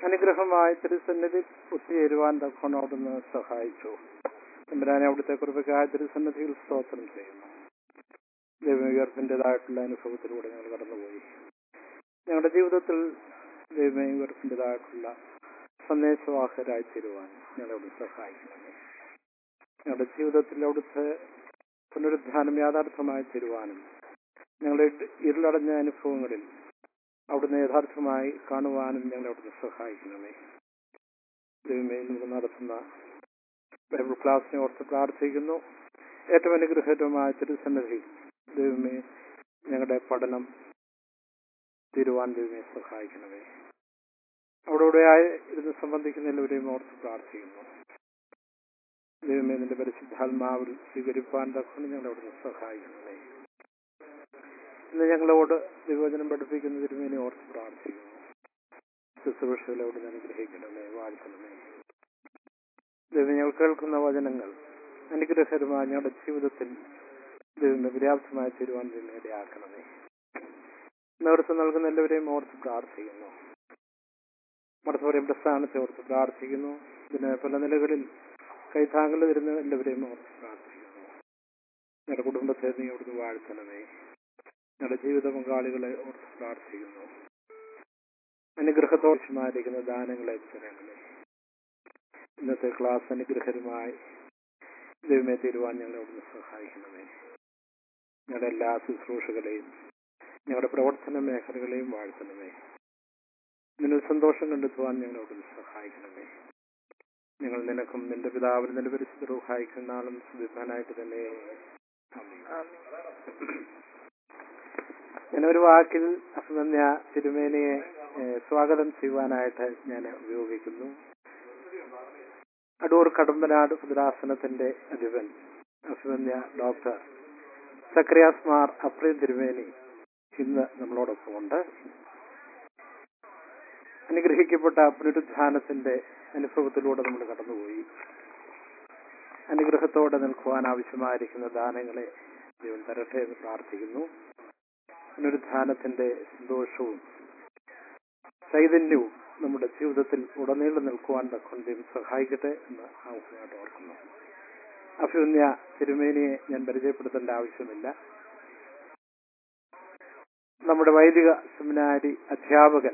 അനുഗ്രഹമായി തിരുസന്നിധി ഒത്തുചേരുവാൻ തക്കോണം അവിടുന്ന് സഹായിച്ചു തമ്പുരാനെ അവിടുത്തെ കുറിപ്പൊക്കെ തിരുസന്നിധിയിൽ സ്തോത്രം ചെയ്യുന്നു ദൈവവികർപ്പിൻ്റെതായിട്ടുള്ള അനുഭവത്തിലൂടെ ഞങ്ങൾ കടന്നുപോയി ഞങ്ങളുടെ ജീവിതത്തിൽ ദൈവവികർപ്പിൻ്റെതായിട്ടുള്ള സന്ദേശവാഹകരായി തീരുവാൻ ഞങ്ങളോട് സഹായിക്കണമേ ഞങ്ങളുടെ ജീവിതത്തിൽ അവിടുത്തെ പുനരുദ്ധാനം യാഥാർത്ഥമായി തീരുവാനും ഞങ്ങളുടെ ഇരുളടഞ്ഞ അനുഭവങ്ങളിൽ അവിടുന്ന് യഥാർത്ഥമായി കാണുവാനും ഞങ്ങൾ അവിടുന്ന് സഹായിക്കണമേ ദൈവമേ നമ്മൾ നടത്തുന്ന ബൈബിൾ ക്ലാസ്സിനെ ഓർത്ത് പ്രാർത്ഥിക്കുന്നു ഏറ്റവും അനുഗ്രഹകരമായ തിരുസന്നിധി ദൈവമേ ഞങ്ങളുടെ പഠനം തീരുവാൻ ദൈവമേ സഹായിക്കണമേ അവിടെ ഇവിടെയായി ഇരുന്ന് സംബന്ധിക്കുന്ന എല്ലാവരെയും ഓർത്ത് പ്രാർത്ഥിക്കുന്നു ദൈവമേ നിന്റെ പരിശുദ്ധാത്മാവിൽ സ്വീകരിപ്പാൻ തക്കൊണ്ട് ഞങ്ങൾ അവിടുന്ന് സഹായിക്കണമേ ഇന്ന് ഞങ്ങളോട് വിവചനം പഠിപ്പിക്കുന്ന തിരുമേനെ ഓർത്ത് പ്രാർത്ഥിക്കുന്നു ശുശ്രൂഷകളെ അവിടുന്ന് അനുഗ്രഹിക്കണമേ വാഴ്ത്തണമേ ദൈവം ഞങ്ങൾ കേൾക്കുന്ന വചനങ്ങൾ അനുഗ്രഹകരമായ ഞങ്ങളുടെ ജീവിതത്തിൽ ദൈവം പര്യാപ്തമായി തീരുവാൻ ദൈവം ഇടയാക്കണമേ നേതൃത്വം നൽകുന്ന എല്ലാവരെയും ഓർത്ത് പ്രാർത്ഥിക്കുന്നു മടത്തോരെയും പ്രസ്ഥാനത്തെ ഓർത്ത് പ്രാർത്ഥിക്കുന്നു ഇതിന് പല നിലകളിൽ കൈത്താങ്കൾ വരുന്ന എല്ലാവരെയും ഓർത്ത് പ്രാർത്ഥിക്കുന്നു ഞങ്ങളുടെ കുടുംബത്തെ നീ അവിടുന്ന് വാഴ്ത്തണമേ ഞങ്ങളുടെ ജീവിത പങ്കാളികളെ ഓർത്ത് പ്രാർത്ഥിക്കുന്നു അനുഗ്രഹത്തോഷമായിരിക്കുന്ന ദാനങ്ങളെ തരണമേ ഇന്നത്തെ ക്ലാസ് അനുഗ്രഹരമായി ദൈവമേ തീരുവാൻ ഞങ്ങളെ അവിടുന്ന് സഹായിക്കണമേ ഞങ്ങളുടെ എല്ലാ ശുശ്രൂഷകളെയും ഞങ്ങളുടെ പ്രവർത്തന മേഖലകളെയും വാഴ്ത്തണമേ നിന്നിൽ സന്തോഷം കണ്ടെത്തുവാൻ ഞങ്ങളെ അവിടുന്ന് സഹായിക്കണമേ ഞങ്ങൾ നിനക്കും നിന്റെ പിതാവിനും നിന്റെ പരിശുദ്ധ സഹായിക്കുന്ന ആളും സുദീർഘനായിട്ട് തന്നെ ഞാൻ ഒരു വാക്കിൽ അസുമന്യ തിരുമേനിയെ ഏഹ്, സ്വാഗതം ചെയ്യുവാനായിട്ട് ഞാൻ ഉപയോഗിക്കുന്നു അടൂർ കടമ്പനാട് ഭദ്രാസനത്തിന്റെ അധിപൻ അസുമന്യ ഡോക്ടർ സക്രിയാസ് മാർ അപ്രീം തിരുമേനി ഇന്ന് നമ്മളോടൊപ്പം ഉണ്ട് അനുഗ്രഹിക്കപ്പെട്ട പുനരുദ്ധാനത്തിന്റെ അനുഭവത്തിലൂടെ നമ്മൾ കടന്നുപോയി അനുഗ്രഹത്തോടെ നിൽക്കുവാൻ ആവശ്യമായിരിക്കുന്ന ദാനങ്ങളെ ദൈവം തരട്ടെ എന്ന് പ്രാർത്ഥിക്കുന്നു പുനരുദ്ധാനത്തിന്റെ സന്തോഷവും ചൈതന്യവും നമ്മുടെ ജീവിതത്തിൽ ഉടനീളം നിൽക്കുവാൻ തക്കൊണ്ട് ദൈവം സഹായിക്കട്ടെ എന്ന് ആവശ്യമായിട്ട് ഓർക്കുന്നു അഭ്യുന്യ തിരുമേനിയെ ഞാൻ പരിചയപ്പെടുത്തേണ്ട ആവശ്യമില്ല നമ്മുടെ വൈദിക സെമിനാരി അധ്യാപകൻ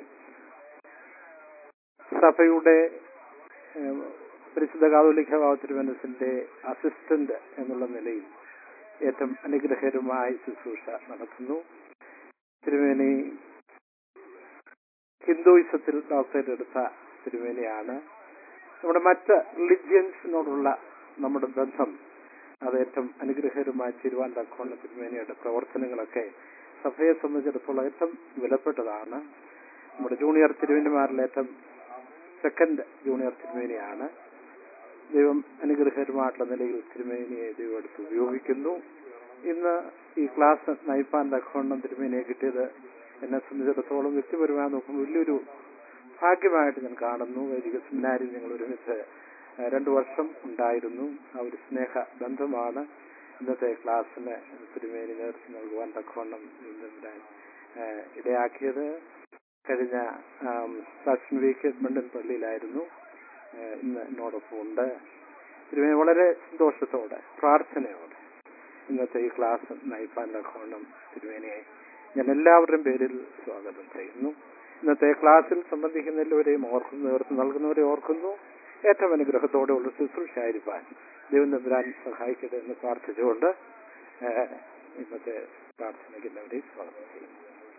സഭയുടെ ഏഹ്, പരിശുദ്ധ കാതോലിക്ക ബാബ തിരുവനന്തപുരത്തിന്റെ അസിസ്റ്റന്റ് എന്നുള്ള നിലയിൽ ഏറ്റവും അനുഗ്രഹകരമായി ശുശ്രൂഷ നടത്തുന്നു തിരുമേനി ഹിന്ദുയിസത്തിൽ ഡോക്ടറേറ്റ് എടുത്ത തിരുമേനിയാണ് നമ്മുടെ മറ്റ് റിലിജിയൻസിനോടുള്ള നമ്മുടെ ബന്ധം അത് ഏറ്റവും അനുഗ്രഹകരമായി തീരുവാൻ തക്കവണ്ണ തിരുമേനിയുടെ പ്രവർത്തനങ്ങളൊക്കെ സഭയെ സംബന്ധിച്ചിടത്തോളം ഏറ്റവും വിലപ്പെട്ടതാണ് നമ്മുടെ ജൂനിയർ തിരുമേനിമാരിൽ ഏറ്റവും സെക്കൻഡ് ജൂനിയർ തിരുമേനിയാണ് ദൈവം അനുഗ്രഹകരമായിട്ടുള്ള നിലയിൽ തിരുമേനിയെ ദൈവം എടുത്ത് ഉപയോഗിക്കുന്നു ഇന്ന് ഈ ക്ലാസ് നയിപ്പാൻ തക്കവണ്ണം തിരുമേനിയെ കിട്ടിയത് എന്നെ സംബന്ധിച്ചിടത്തോളം വ്യക്തിപരമായി നോക്കുമ്പോൾ വലിയൊരു ഭാഗ്യമായിട്ട് ഞാൻ കാണുന്നു വൈദിക സെമിനാരിൽ ഞങ്ങൾ ഒരുമിച്ച് ഏഹ്, രണ്ടു വർഷം ഉണ്ടായിരുന്നു ആ ഒരു സ്നേഹ ബന്ധമാണ് ഇന്നത്തെ ക്ലാസ്സിന് തിരുമേനി നേതൃത്വം നൽകുവാൻ തക്കവണ്ണം ഇന്നിവിടെ, ഏഹ്, ഇടയാക്കിയത് കഴിഞ്ഞ ഫാഷൻ വീക്ക് മണ്ടൻ പള്ളിയിലായിരുന്നു ഏഹ്, ഇന്ന് എന്നോടൊപ്പം ഉണ്ട് തിരുമേനി വളരെ സന്തോഷത്തോടെ പ്രാർത്ഥനയോടെ ഇന്നത്തെ ഈ ക്ലാസ് നയിപ്പാൻ തക്കവണ്ണം തിരുമേനിയെ ഞാൻ എല്ലാവരുടെയും പേരിൽ സ്വാഗതം ചെയ്യുന്നു ഇന്നത്തെ ക്ലാസ്സിൽ സംബന്ധിക്കുന്ന എല്ലാവരെയും ഓർക്കുന്നു നേതൃത്വം നൽകുന്നവരെ ഓർക്കുന്നു ഏറ്റവും അനുഗ്രഹത്തോടെയുള്ള ശുശ്രൂഷയായിരിക്കാൻ ദൈവം തമ്പുരാൻ സഹായിക്കട്ടെ എന്ന് പ്രാർത്ഥിച്ചുകൊണ്ട് ഏഹ്, ഇന്നത്തെ പ്രാർത്ഥനയ്ക്ക് എല്ലാവരെയും സ്വാഗതം ചെയ്യുന്നു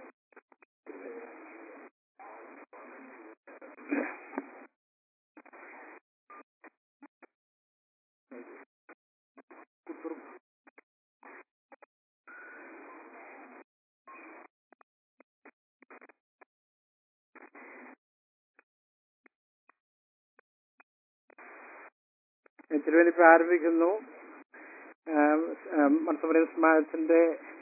തിരുവനന്തപുരം ആരംഭിക്കുന്നു മൺസമരം സമാജത്തിന്റെ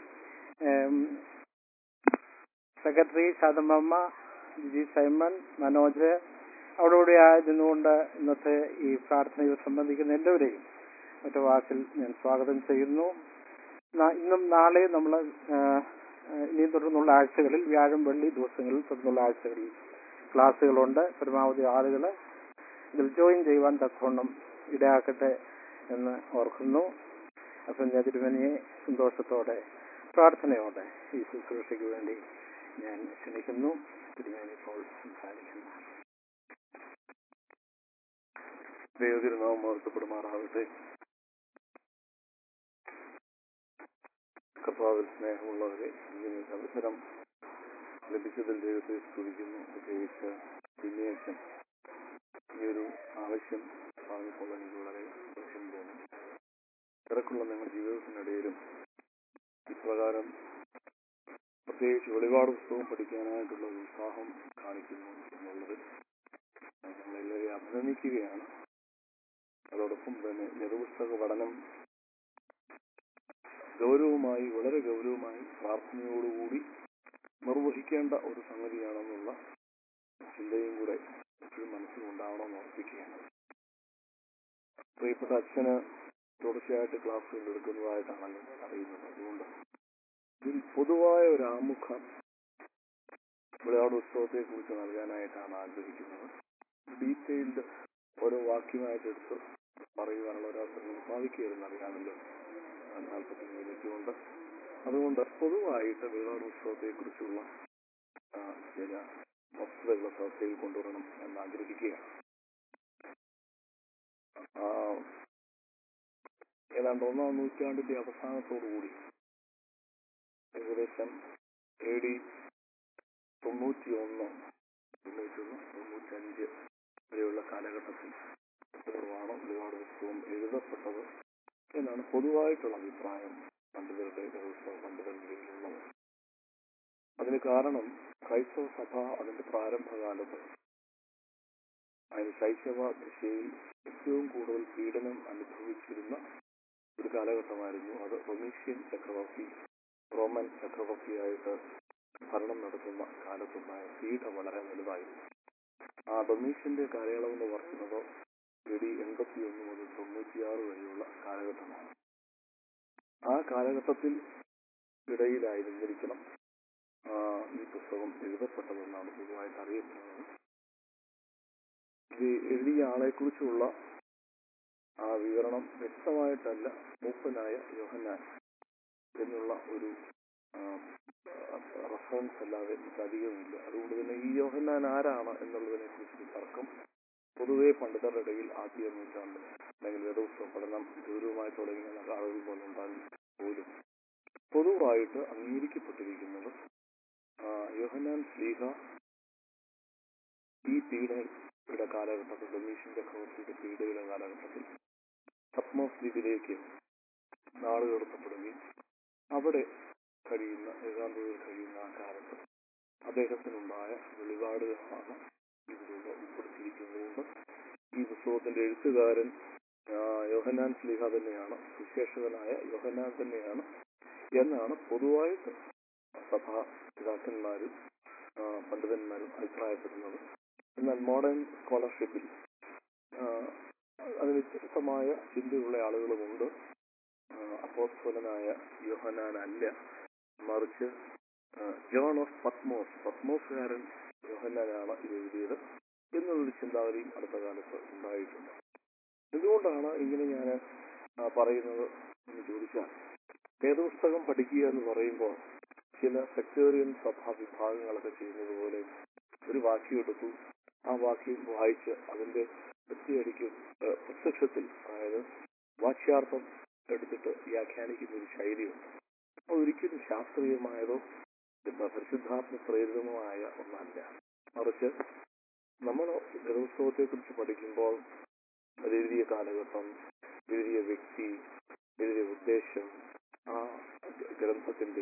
secretary Santhamma G Simon Manoj അവിടെ ആയിരുന്നുകൊണ്ട് ഇന്നത്തെ ഈ പ്രാർത്ഥനയിൽ സംബന്ധിക്കുന്ന എല്ലാവരെയും ഒറ്റ വാക്കിൽ ഞാൻ സ്വാഗതം ചെയ്യുന്നു ന- ഇന്നും നാളെയും നമ്മൾ ഇനിയും തുടർന്നുള്ള ആഴ്ചകളിൽ വ്യാഴം വെള്ളി ദിവസങ്ങളിൽ തുടർന്നുള്ള ആഴ്ചകളിൽ ക്ലാസ്സുകളുണ്ട് പരമാവധി ആളുകൾ ഇതിൽ ജോയിൻ ചെയ്യുവാൻ തക്കവണ്ണം ഇടയാക്കട്ടെ എന്ന് ഓർക്കുന്നു അപ്പം ഞാൻ തിരുമനിയെ സന്തോഷത്തോടെ പ്രാർത്ഥനയോടെ ഈ ശുശ്രൂഷയ്ക്ക് വേണ്ടി ഞാൻ ക്ഷണിക്കുന്നു തിരുമേനി ഇപ്പോൾ സംസാരിക്കുന്നു ദൈവതിരുനാമം മഹത്വപ്പെടുമാറാകട്ടെ കർത്താവിൽ സ്നേഹമുള്ളവരെ ഇങ്ങനെ ഒരു അവസരം ലഭിച്ചതിൽ ദൈവത്തെ സ്തുതിക്കുന്നു പ്രത്യേകിച്ച് പിന്നെയച്ചൻ ഈ ഒരു ആവശ്യം പറഞ്ഞപ്പോൾ എനിക്ക് വളരെ സന്തോഷം തോന്നി തിരക്കുള്ള നിങ്ങളുടെ ജീവിതത്തിനിടയിലും ഇപ്രകാരം പ്രത്യേകിച്ച് വെളിപാട് പുസ്തകം പഠിക്കാനായിട്ടുള്ള ഒരു ഉത്സാഹം കാണിക്കുന്നു എന്നുള്ളത് നമ്മളെല്ലാവരെയും അഭിനന്ദിക്കുകയാണ് അതോടൊപ്പം തന്നെ ലഘുപുസ്തക പഠനം ഗൗരവമായി വളരെ ഗൗരവമായി പ്രാർത്ഥനയോടുകൂടി നിർവഹിക്കേണ്ട ഒരു സംഗതിയാണെന്നുള്ള ചിന്തയും കൂടെ എപ്പോഴും മനസ്സിലുണ്ടാവണമെന്ന് ഓർപ്പിക്കുകയാണ് പ്രിയപ്പെട്ട അച്ഛന് തുടർച്ചയായിട്ട് ക്ലാസ്സുകൾ എടുക്കുന്നതായിട്ടാണല്ലോ അറിയുന്നത് അതുകൊണ്ട് ഇതിൽ പൊതുവായ ഒരു ആമുഖം വിളയാട് ഉത്സവത്തെ കുറിച്ച് നൽകാനായിട്ടാണ് ആഗ്രഹിക്കുന്നത് ഡീറ്റെയിൽഡ് ഓരോ വാക്യമായിട്ട് എടുത്ത് പറയുവാനുള്ള ഒരു അവസരം സാധിക്കുകയെന്ന് അറിയാമല്ലോ നാൽപ്പത്തി മിനിറ്റ് കൊണ്ട് അതുകൊണ്ട് പൊതുവായിട്ട് വിളയാട് ഉത്സവത്തെ കുറിച്ചുള്ള ചില വസ്തുതകൾ ചർച്ചയിൽ കൊണ്ടുവരണം എന്ന് ആഗ്രഹിക്കുകയാണ് ആ, ഏതാണ്ട് ഒന്നാം നൂറ്റാണ്ടിന്റെ അവസാനത്തോടുകൂടി ഏകദേശം എ ഡി തൊണ്ണൂറ്റി ഒന്ന് തൊണ്ണൂറ്റൊന്ന് തൊണ്ണൂറ്റഞ്ച് വരെയുള്ള കാലഘട്ടത്തിൽ ആണ് ഒരുപാട് പുസ്തകം എഴുതപ്പെട്ടത് എന്നാണ് പൊതുവായിട്ടുള്ള അഭിപ്രായം പണ്ഡിതരുടെ ഉത്സവ പണ്ഡിതരുടെ ഇടയിലുള്ളത് അതിന് കാരണം ക്രൈസ്തവ സഭ അതിന്റെ പ്രാരംഭകാലത്ത് അതിന് ശൈശവ ദിശയിൽ ഏറ്റവും കൂടുതൽ പീഡനം അനുഭവിച്ചിരുന്ന ഒരു കാലഘട്ടമായിരുന്നു അത് റൊമീഷ്യൻ ചക്രവർത്തി റോമൻ ചക്രവർത്തിയായിട്ട് ഭരണം നടത്തുന്ന കാലത്തുണ്ടായ പീഡ വളരെ വലുതായിരുന്നു ആ ഡൊമീഷ്യന്റെ കാലയളവ് എന്ന് പറയുന്നത് എ ഡി എൺപത്തി ഒന്ന് മുതൽ തൊണ്ണൂറ്റിയാറ് വരെയുള്ള കാലഘട്ടമാണ് ആ കാലഘട്ടത്തിൽ ഇടയിലായിരുന്നിരിക്കണം ആ, ഈ പുസ്തകം എഴുതപ്പെട്ടതെന്നാണ് പൊതുവായിട്ട് അറിയപ്പെടുന്നത് ഇത് എഴുതിയ ആളെക്കുറിച്ചുള്ള ആ വിവരണം വ്യക്തമായിട്ടല്ല മൂപ്പനായ യോഹന്നാൻ എന്നുള്ള ഒരു റെഫറൻസ് അല്ലാതെ നമുക്ക് അധികമില്ല അതുകൊണ്ട് തന്നെ ഈ യോഹന്നാൻ ആരാണ് എന്നുള്ളതിനെ കുറിച്ച് തർക്കം പൊതുവെ പണ്ഡിതരുടെ ഇടയിൽ ആദ്യ നൂറ്റാണ്ട് അല്ലെങ്കിൽ വേദോത്സവ പഠനം ഗൗരവമായി തുടങ്ങിയ ആളുകൾ പോലുണ്ടാകും പോലും പൊതുവായിട്ട് അംഗീകരിക്കപ്പെട്ടിരിക്കുന്നത് ആ, യോഹന്നാൻ സ്ലീഹ ഈ പീഡയുടെ കാലഘട്ടത്തിൽ ഡൊമീഷ്യൻ ചക്രവർത്തിയുടെ പീഡയുടെ കാലഘട്ടത്തിൽ പത്മോസ് ദ്വീപിലേക്ക് നാടുകടത്തപ്പെടുകയും അവിടെ കഴിയുന്ന ഏകാന്തതയിൽ കഴിയുന്ന ആ കാലത്ത് അദ്ദേഹത്തിനുണ്ടായ വെളിപാടുകളാണ് ഇതിലൂടെ ഉൾപ്പെടുത്തിയിരിക്കുന്നതുകൊണ്ട് ഈ പുസ്തകത്തിന്റെ എഴുത്തുകാരൻ ആ, യോഹന്നാൻ സ്ലീഹ തന്നെയാണ് സുശേഷകനായ യോഹന്നാൻ തന്നെയാണ് എന്നാണ് പൊതുവായിട്ട് സഭാ പിതാക്കന്മാരും ആ, പണ്ഡിതന്മാരും അഭിപ്രായപ്പെടുന്നത് എന്നാൽ മോഡേൺ സ്കോളർഷിപ്പിൽ അതിന് വ്യത്യസ്തമായ ചിന്തയുള്ള ആളുകളുമുണ്ട് ആ, അപ്പോസ്തലനായ യോഹനാൻ അല്ല മറിച്ച് ആ, ജോൺ ഓഫ് പത്മോസ് പത്മോസുകാരൻ യോഹന്നാനാണ് ഇത് എഴുതിയത് എന്നുള്ളൊരു ചിന്താഗതിയും അടുത്ത കാലത്ത് ഉണ്ടായിട്ടുണ്ട് എന്തുകൊണ്ടാണ് ഇങ്ങനെ ഞാൻ പറയുന്നത് എന്ന് ചോദിച്ചാൽ വേദപുസ്തകം പഠിക്കുക എന്ന് പറയുമ്പോൾ ചില സെക്ടേറിയൻ സഭാ വിഭാഗങ്ങളൊക്കെ ചെയ്യുന്നത് പോലെ ഒരു വാക്യം എടുത്തു ആ വാക്യം വായിച്ച് അതിന്റെ ഒറ്റയടിക്ക് ഏഹ്, പ്രത്യക്ഷത്തിൽ അതായത് വാക്യാർത്ഥം എടുത്തിട്ട് വ്യാഖ്യാനിക്കുന്ന ഒരു ശൈലിയുണ്ട് അതൊരിക്കലും ശാസ്ത്രീയമായതോ എന്താ പരിശുദ്ധാത്മ പ്രേരിതമായ ഒന്നല്ല മറിച്ച് നമ്മൾ വേദോത്സവത്തെ കുറിച്ച് പഠിക്കുമ്പോൾ അത് എഴുതിയ കാലഘട്ടം എഴുതിയ വ്യക്തി എഴുതിയ ഉദ്ദേശം ആ ഗ്രന്ഥത്തിന്റെ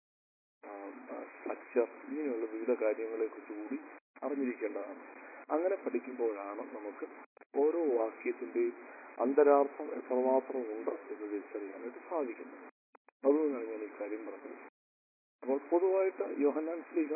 സ്ട്രക്ചർ ഇങ്ങനെയുള്ള വിവിധ കാര്യങ്ങളെ കുറിച്ച് കൂടി അറിഞ്ഞിരിക്കേണ്ടതാണ് അങ്ങനെ പഠിക്കുമ്പോഴാണ് നമുക്ക് ഓരോ വാക്യത്തിന്റെയും അന്തരാർത്ഥം എത്രമാത്രം ഉണ്ട് എന്ന് തിരിച്ചറിയാനായിട്ട് സാധിക്കുന്നത് അതുകൊണ്ടാണ് ഞാൻ ഈ കാര്യം പറഞ്ഞത് അപ്പോൾ പൊതുവായിട്ട് യോഹന്നാൻ സ്ലീഹ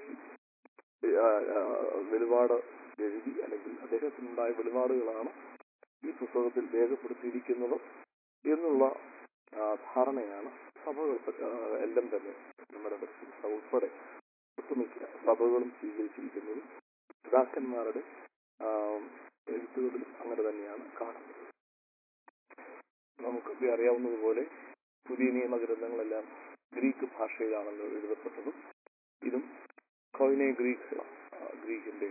ഈ ആ, ആ, വെളിപാട് എഴുതി അല്ലെങ്കിൽ അദ്ദേഹത്തിനുണ്ടായ വെളിപാടുകളാണ് ഈ പുസ്തകത്തിൽ രേഖപ്പെടുത്തിയിരിക്കുന്നത് എന്നുള്ള ആ, ധാരണയാണ് സഭകൾ ആ, എല്ലാം തന്നെ നമ്മുടെ പരിശുദ്ധ സഭ ഉൾപ്പെടെ ഒട്ടുമിക്ക സഭകളും സ്വീകരിച്ചിരിക്കുന്നത് പിതാക്കന്മാരുടെ ആ, എഴുത്തുകളിലും അങ്ങനെ തന്നെയാണ് കാണുന്നത് നമുക്കൊക്കെ അറിയാവുന്നതുപോലെ പുതിയ നിയമ ഗ്രന്ഥങ്ങളെല്ലാം ഗ്രീക്ക് ഭാഷയിലാണല്ലോ എഴുതപ്പെട്ടതും ഇതും കോയിനെ ഗ്രീക്ക് ആ, ഗ്രീക്കിന്റെ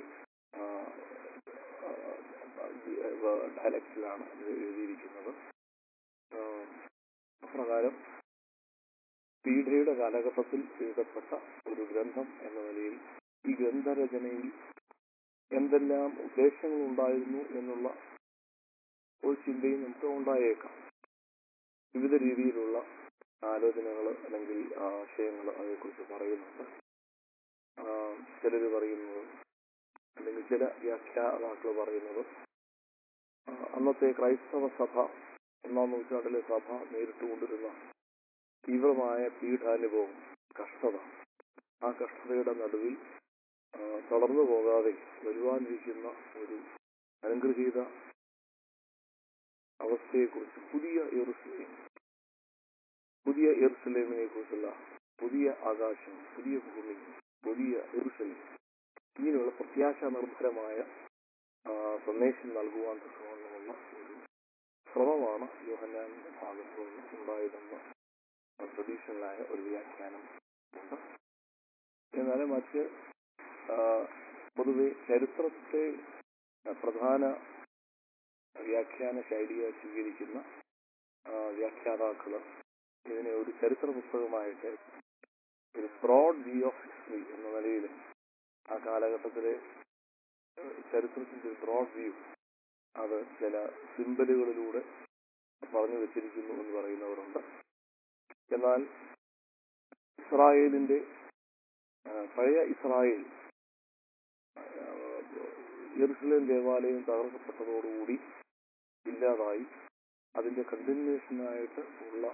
ഡയലക്റ്റിലാണ് ഇത് എഴുതിയിരിക്കുന്നത് ആ, അപ്രകാരം പീഠയുടെ കാലഘട്ടത്തിൽ എഴുതപ്പെട്ട ഒരു ഗ്രന്ഥം എന്ന നിലയിൽ ഈ ഗ്രന്ഥരചനയിൽ എന്തെല്ലാം ഉദ്ദേശങ്ങൾ ഉണ്ടായിരുന്നു എന്നുള്ള ഒരു ചിന്തയും നമുക്ക് ഉണ്ടായേക്കാം വിവിധ രീതിയിലുള്ള ആലോചനകൾ അല്ലെങ്കിൽ ആശയങ്ങൾ അതേക്കുറിച്ച് പറയുന്നുണ്ട് ചിലർ പറയുന്നത് അല്ലെങ്കിൽ ചില വ്യാഖ്യാതാക്കൾ പറയുന്നത് ആ, അന്നത്തെ ക്രൈസ്തവ സഭ ഒന്നാം നൂറ്റാണ്ടിലെ സഭ നേരിട്ടുകൊണ്ടിരുന്ന തീവ്രമായ പീഠാനുഭവം കഷ്ടത ആ കഷ്ടതയുടെ നടുവിൽ ആ, തളർന്നു പോകാതെ വരുവാനിരിക്കുന്ന ഒരു അനുഗ്രഹീത അവസ്ഥയെക്കുറിച്ച് പുതിയ യെറുസലേം പുതിയ യെറുസലേമിനെ കുറിച്ചുള്ള പുതിയ ആകാശം പുതിയ ഭൂമി പുതിയ യെറുസലേം ഇങ്ങനെയുള്ള പ്രത്യാശ നിർഭരമായ ആ, സന്ദേശം നൽകുവാൻ തക്കവണ്ണമുള്ള ഒരു ശ്രമമാണ് യോഹന്നാന്റെ ഭാഗത്തു നിന്ന് ഉണ്ടായതെന്ന് ട്രഡീഷണലായ ഒരു വ്യാഖ്യാനം ഉണ്ട് എന്നാൽ മറ്റ് ആ, പൊതുവെ ചരിത്രത്തെ ആ, പ്രധാന വ്യാഖ്യാന ശൈലിയായി സ്വീകരിക്കുന്ന ആ, വ്യാഖ്യാതാക്കള് ഇതിനെ ഒരു ചരിത്ര പുസ്തകമായിട്ട് ഒരു ബ്രോഡ് വ്യൂ ഓഫ് ഹിസ്റ്ററി എന്ന നിലയിൽ ആ കാലഘട്ടത്തിലെ ഏഹ്, ചരിത്രത്തിന്റെ ഒരു ബ്രോഡ് വ്യൂ അത് ചില സിമ്പലുകളിലൂടെ പറഞ്ഞു വെച്ചിരിക്കുന്നു എന്ന് പറയുന്നവരുണ്ട് എന്നാൽ ഇസ്രായേലിന്റെ ആ, പഴയ ഇസ്രായേൽ ആ, യെറുസലേം ദേവാലയം തകർക്കപ്പെട്ടതോടുകൂടി ഇല്ലാതായി അതിന്റെ കണ്ടിന്യൂഷനായിട്ട് ഉള്ള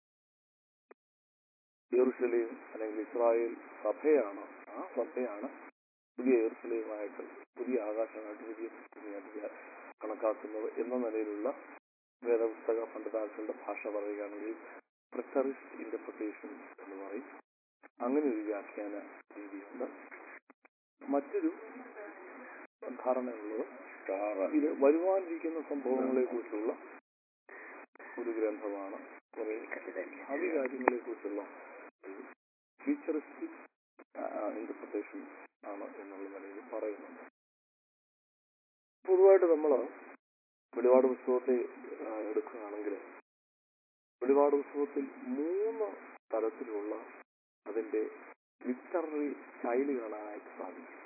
യെറുസലേം അല്ലെങ്കിൽ ഇസ്രായേൽ സഭയാണ് ആ സഭയാണ് പുതിയ യെറുസലേമായിട്ട് പുതിയ ആകാശമായിട്ട് പുതിയ ഭൂമിയായിട്ട് കണക്കാക്കുന്നത് എന്ന നിലയിലുള്ള വേദപുസ്തക പണ്ഡിതാക്കളുടെ ഭാഷ പറയുകയാണെങ്കിൽ പ്രിസറിസ്റ്റ് ഇന്റർപ്രിട്ടേഷൻ എന്ന് പറയും അങ്ങനെ ഒരു വ്യാഖ്യാന രീതിയുണ്ട് മറ്റൊരു ധാരണയുള്ളത് ഇത് വരുവാനിരിക്കുന്ന സംഭവങ്ങളെ കുറിച്ചുള്ള ഒരു ഗ്രന്ഥമാണ് കുറെ ഭാവി കാര്യങ്ങളെ കുറിച്ചുള്ള ഫ്യൂച്ചറിസ്റ്റിക് ഇന്റർപ്രിട്ടേഷൻ ആണ് എന്നുള്ള നിലയിൽ പറയുന്നുണ്ട് പൊതുവായിട്ട് നമ്മൾ വെളിപാട് പുസ്തകത്തെ ആ, എടുക്കുകയാണെങ്കിൽ വെളിപാട് പുസ്തകത്തിൽ മൂന്ന് തരത്തിലുള്ള അതിന്റെ ലിറ്റററി സ്റ്റൈല് കാണാനായിട്ട് സാധിക്കും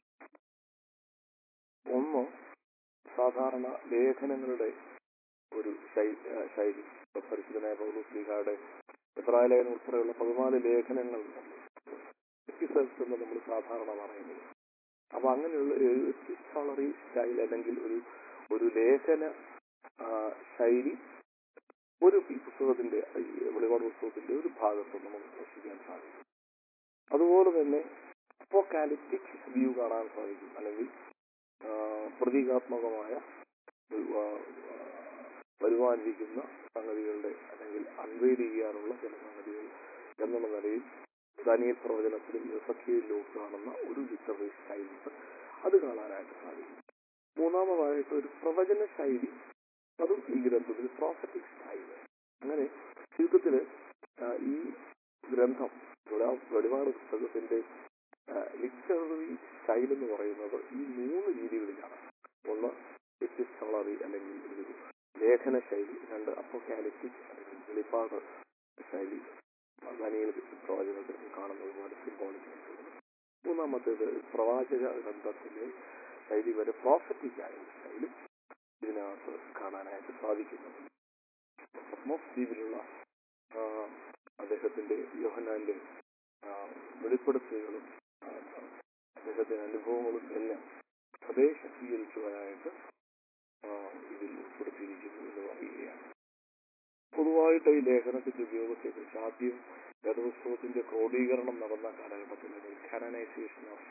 ഒന്ന് സാധാരണ ലേഖനങ്ങളുടെ ഒരു ശൈ- ആ, ശൈലി ഇപ്പൊ പരിശുദ്ധനായ പൗലോസ്ലിഹയുടെ എത്രാലേഖനം ഉൾപ്പെടെയുള്ള പതിനാല് ലേഖനങ്ങൾ എപ്പിസോഡ്സ് എന്ന് നമ്മൾ സാധാരണ പറയുന്നത് അപ്പൊ അങ്ങനെയുള്ള എപ്പിസ്റ്റോളറി സ്റ്റൈൽ അല്ലെങ്കിൽ ഒരു ഒരു ലേഖന ആ, ശൈലി ഒരു ഈ പുസ്തകത്തിന്റെ ഈ വെളിപാട് പുസ്തകത്തിന്റെ ഒരു ഭാഗത്ത് നമുക്ക് ദർശിക്കാൻ സാധിക്കും അതുപോലെ തന്നെ അപ്പോകാലിപ്റ്റിക് വ്യൂ കാണാൻ സാധിക്കും അല്ലെങ്കിൽ ആ, പ്രതീകാത്മകമായ ഒരു, ആ, ആ, വരുവാനിരിക്കുന്ന സംഗതികളുടെ അല്ലെങ്കിൽ അൺവെയിൽ ചെയ്യാനുള്ള ചില സംഗതികൾ എന്നുള്ള നിലയിൽ ദാനിയൽ പ്രവചനത്തിലും യസക്കിയിലും കാണുന്ന ഒരു ലിറ്റററി സ്റ്റൈൽസ് അത് കാണാനായിട്ട് സാധിക്കും മൂന്നാമതായിട്ട് ഒരു പ്രവചന ശൈലി അതും ഈ ഗ്രന്ഥത്തിൽ പ്രോഫറ്റിക് സ്റ്റൈൽ അങ്ങനെ ചുരുക്കത്തില് ആ, ഈ ഗ്രന്ഥം വെളിപാ- വെളിപാട് പുസ്തകത്തിന്റെ ലിറ്റററി സ്റ്റൈൽ എന്ന് പറയുന്നത് ഈ മൂന്ന് രീതികളിലാണ് ഒന്ന് എപ്പിസ്റ്റോളറി അല്ലെങ്കിൽ ഒരു ലേഖന ശൈലി രണ്ട് അപ്പോകാലിപ്റ്റിക് അല്ലെങ്കിൽ വെളിപ്പാട് ശൈലി ദാനിയേൽ പ്രവചനത്തിൽ കാണുന്നത് പോലെ സിംബോളിക് മൂന്നാമത്തേത് പ്രവാചക ഗ്രന്ഥത്തിലെ ശൈലി വരെ പ്രോഫറ്റിക് ആയ ഒരു ശൈലി ഇതിനകത്ത് കാണാനായിട്ട് സാധിക്കുന്നത് പത്മോസ് ദ്വീപിലുള്ള ആ, അദ്ദേഹത്തിന്റെ യോഹനാന്റെ ആ, വെളിപ്പെടുത്തലുകളും ആ, അദ്ദേഹത്തിന്റെ അനുഭവങ്ങളും എല്ലാം അതേ ശക്തീകരിക്കുവാനായിട്ട് ആ, ഇതിൽ ഉൾപ്പെടുത്തിയിരിക്കുന്നു എന്ന് പറയുകയാണ് പൊതുവായിട്ട് ഈ ലേഖനത്തിന്റെ ഉപയോഗത്തെ കുറിച്ച് ആദ്യം വേദപുസ്തകത്തിന്റെ ക്രോഡീകരണം നടന്ന കാലഘട്ടത്തിൽ canonization of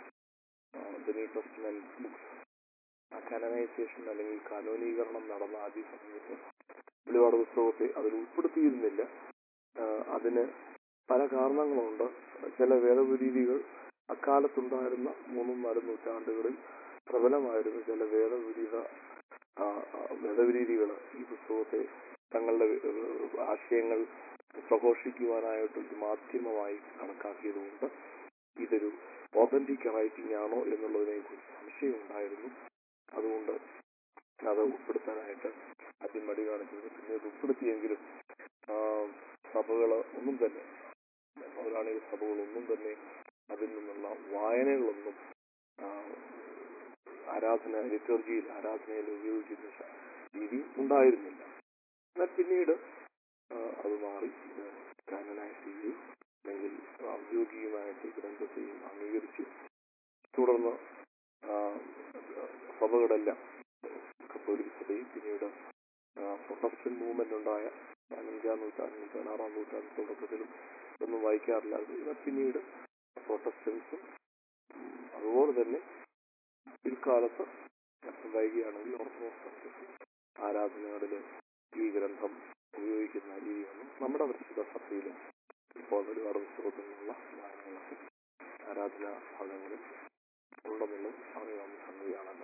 the New Testament books ആ കാനനൈസേഷൻ അല്ലെങ്കിൽ കാനോനീകരണം നടന്ന ആദ്യ സമയത്ത് വെളിപാട് പുസ്തകത്തെ അതിൽ ഉൾപ്പെടുത്തിയിരുന്നില്ല ആ, അതിന് പല കാരണങ്ങളുണ്ട് ചില വേദവിരീതികൾ അക്കാലത്തുണ്ടായിരുന്ന മൂന്നും നാലും നൂറ്റാണ്ടുകളിൽ പ്രബലമായിരുന്ന ചില വേദവിരീത ആ, ആ, വേദവിരീതികൾ ഈ പുസ്തകത്തെ തങ്ങളുടെ ഏഹ്, ആശയങ്ങൾ പ്രഘോഷിക്കുവാനായിട്ട് ഒരു മാധ്യമമായി കണക്കാക്കിയതുകൊണ്ട് ഇതൊരു ഓതന്റിക് റൈറ്റിംഗ് ആണോ എന്നുള്ളതിനെ കുറിച്ച് സംശയമുണ്ടായിരുന്നു അതുകൊണ്ട് അത് ഉൾപ്പെടുത്താനായിട്ട് ആദ്യം മടി കാണിച്ചത് പിന്നീട് ഉൾപ്പെടുത്തിയെങ്കിലും ആ, സഭകള് ഒന്നും തന്നെ പൗരാണിക സഭകളൊന്നും തന്നെ അതിൽ നിന്നുള്ള വായനകളൊന്നും ആ, ആരാധന ലിറ്റർജിയിൽ ആരാധനയിൽ ഉപയോഗിക്കുന്ന ശ- രീതി ഉണ്ടായിരുന്നില്ല എന്നാൽ പിന്നീട് ആ, അത് മാറി ഇത് കാനനൈസ് ചെയ്തു അല്ലെങ്കിൽ ഔദ്യോഗികമായിട്ട് ഗ്രന്ഥത്തെയും അംഗീകരിച്ചു തുടർന്ന് ആ, സഭകളെല്ലാം കത്തോലിക്ക സഭയും പിന്നീട് പ്രൊട്ടസ്റ്റൻ മൂവ്മെന്റ് ഉണ്ടായ പതിനഞ്ചാം നൂറ്റാണ്ടിലും പതിനാറാം നൂറ്റാണ്ട് തുടക്കത്തിലും ഒന്നും വായിക്കാറില്ല എന്നാൽ പിന്നീട് പ്രൊട്ടസ്റ്റൻസും ഉം, അതുപോലെ തന്നെ പിൽക്കാലത്ത് അല്പം വൈകിയാണെങ്കിൽ ഓർത്തഡോക്സ് സഭയും ആരാധനകളിൽ ഈ ഗ്രന്ഥം ഉപയോഗിക്കുന്ന രീതിയൊന്നും നമ്മുടെ പരിശുദ്ധ സഭയിലും ഇപ്പോൾ ഒരുപാട് പുസ്തകത്തിൽ നിന്നുള്ള വായനകളൊക്കെ ആരാധനാ ഭാഗങ്ങളിൽ ഉണ്ടെന്നുള്ളത് അറിയാവുന്ന സംഗതിയാണല്ലോ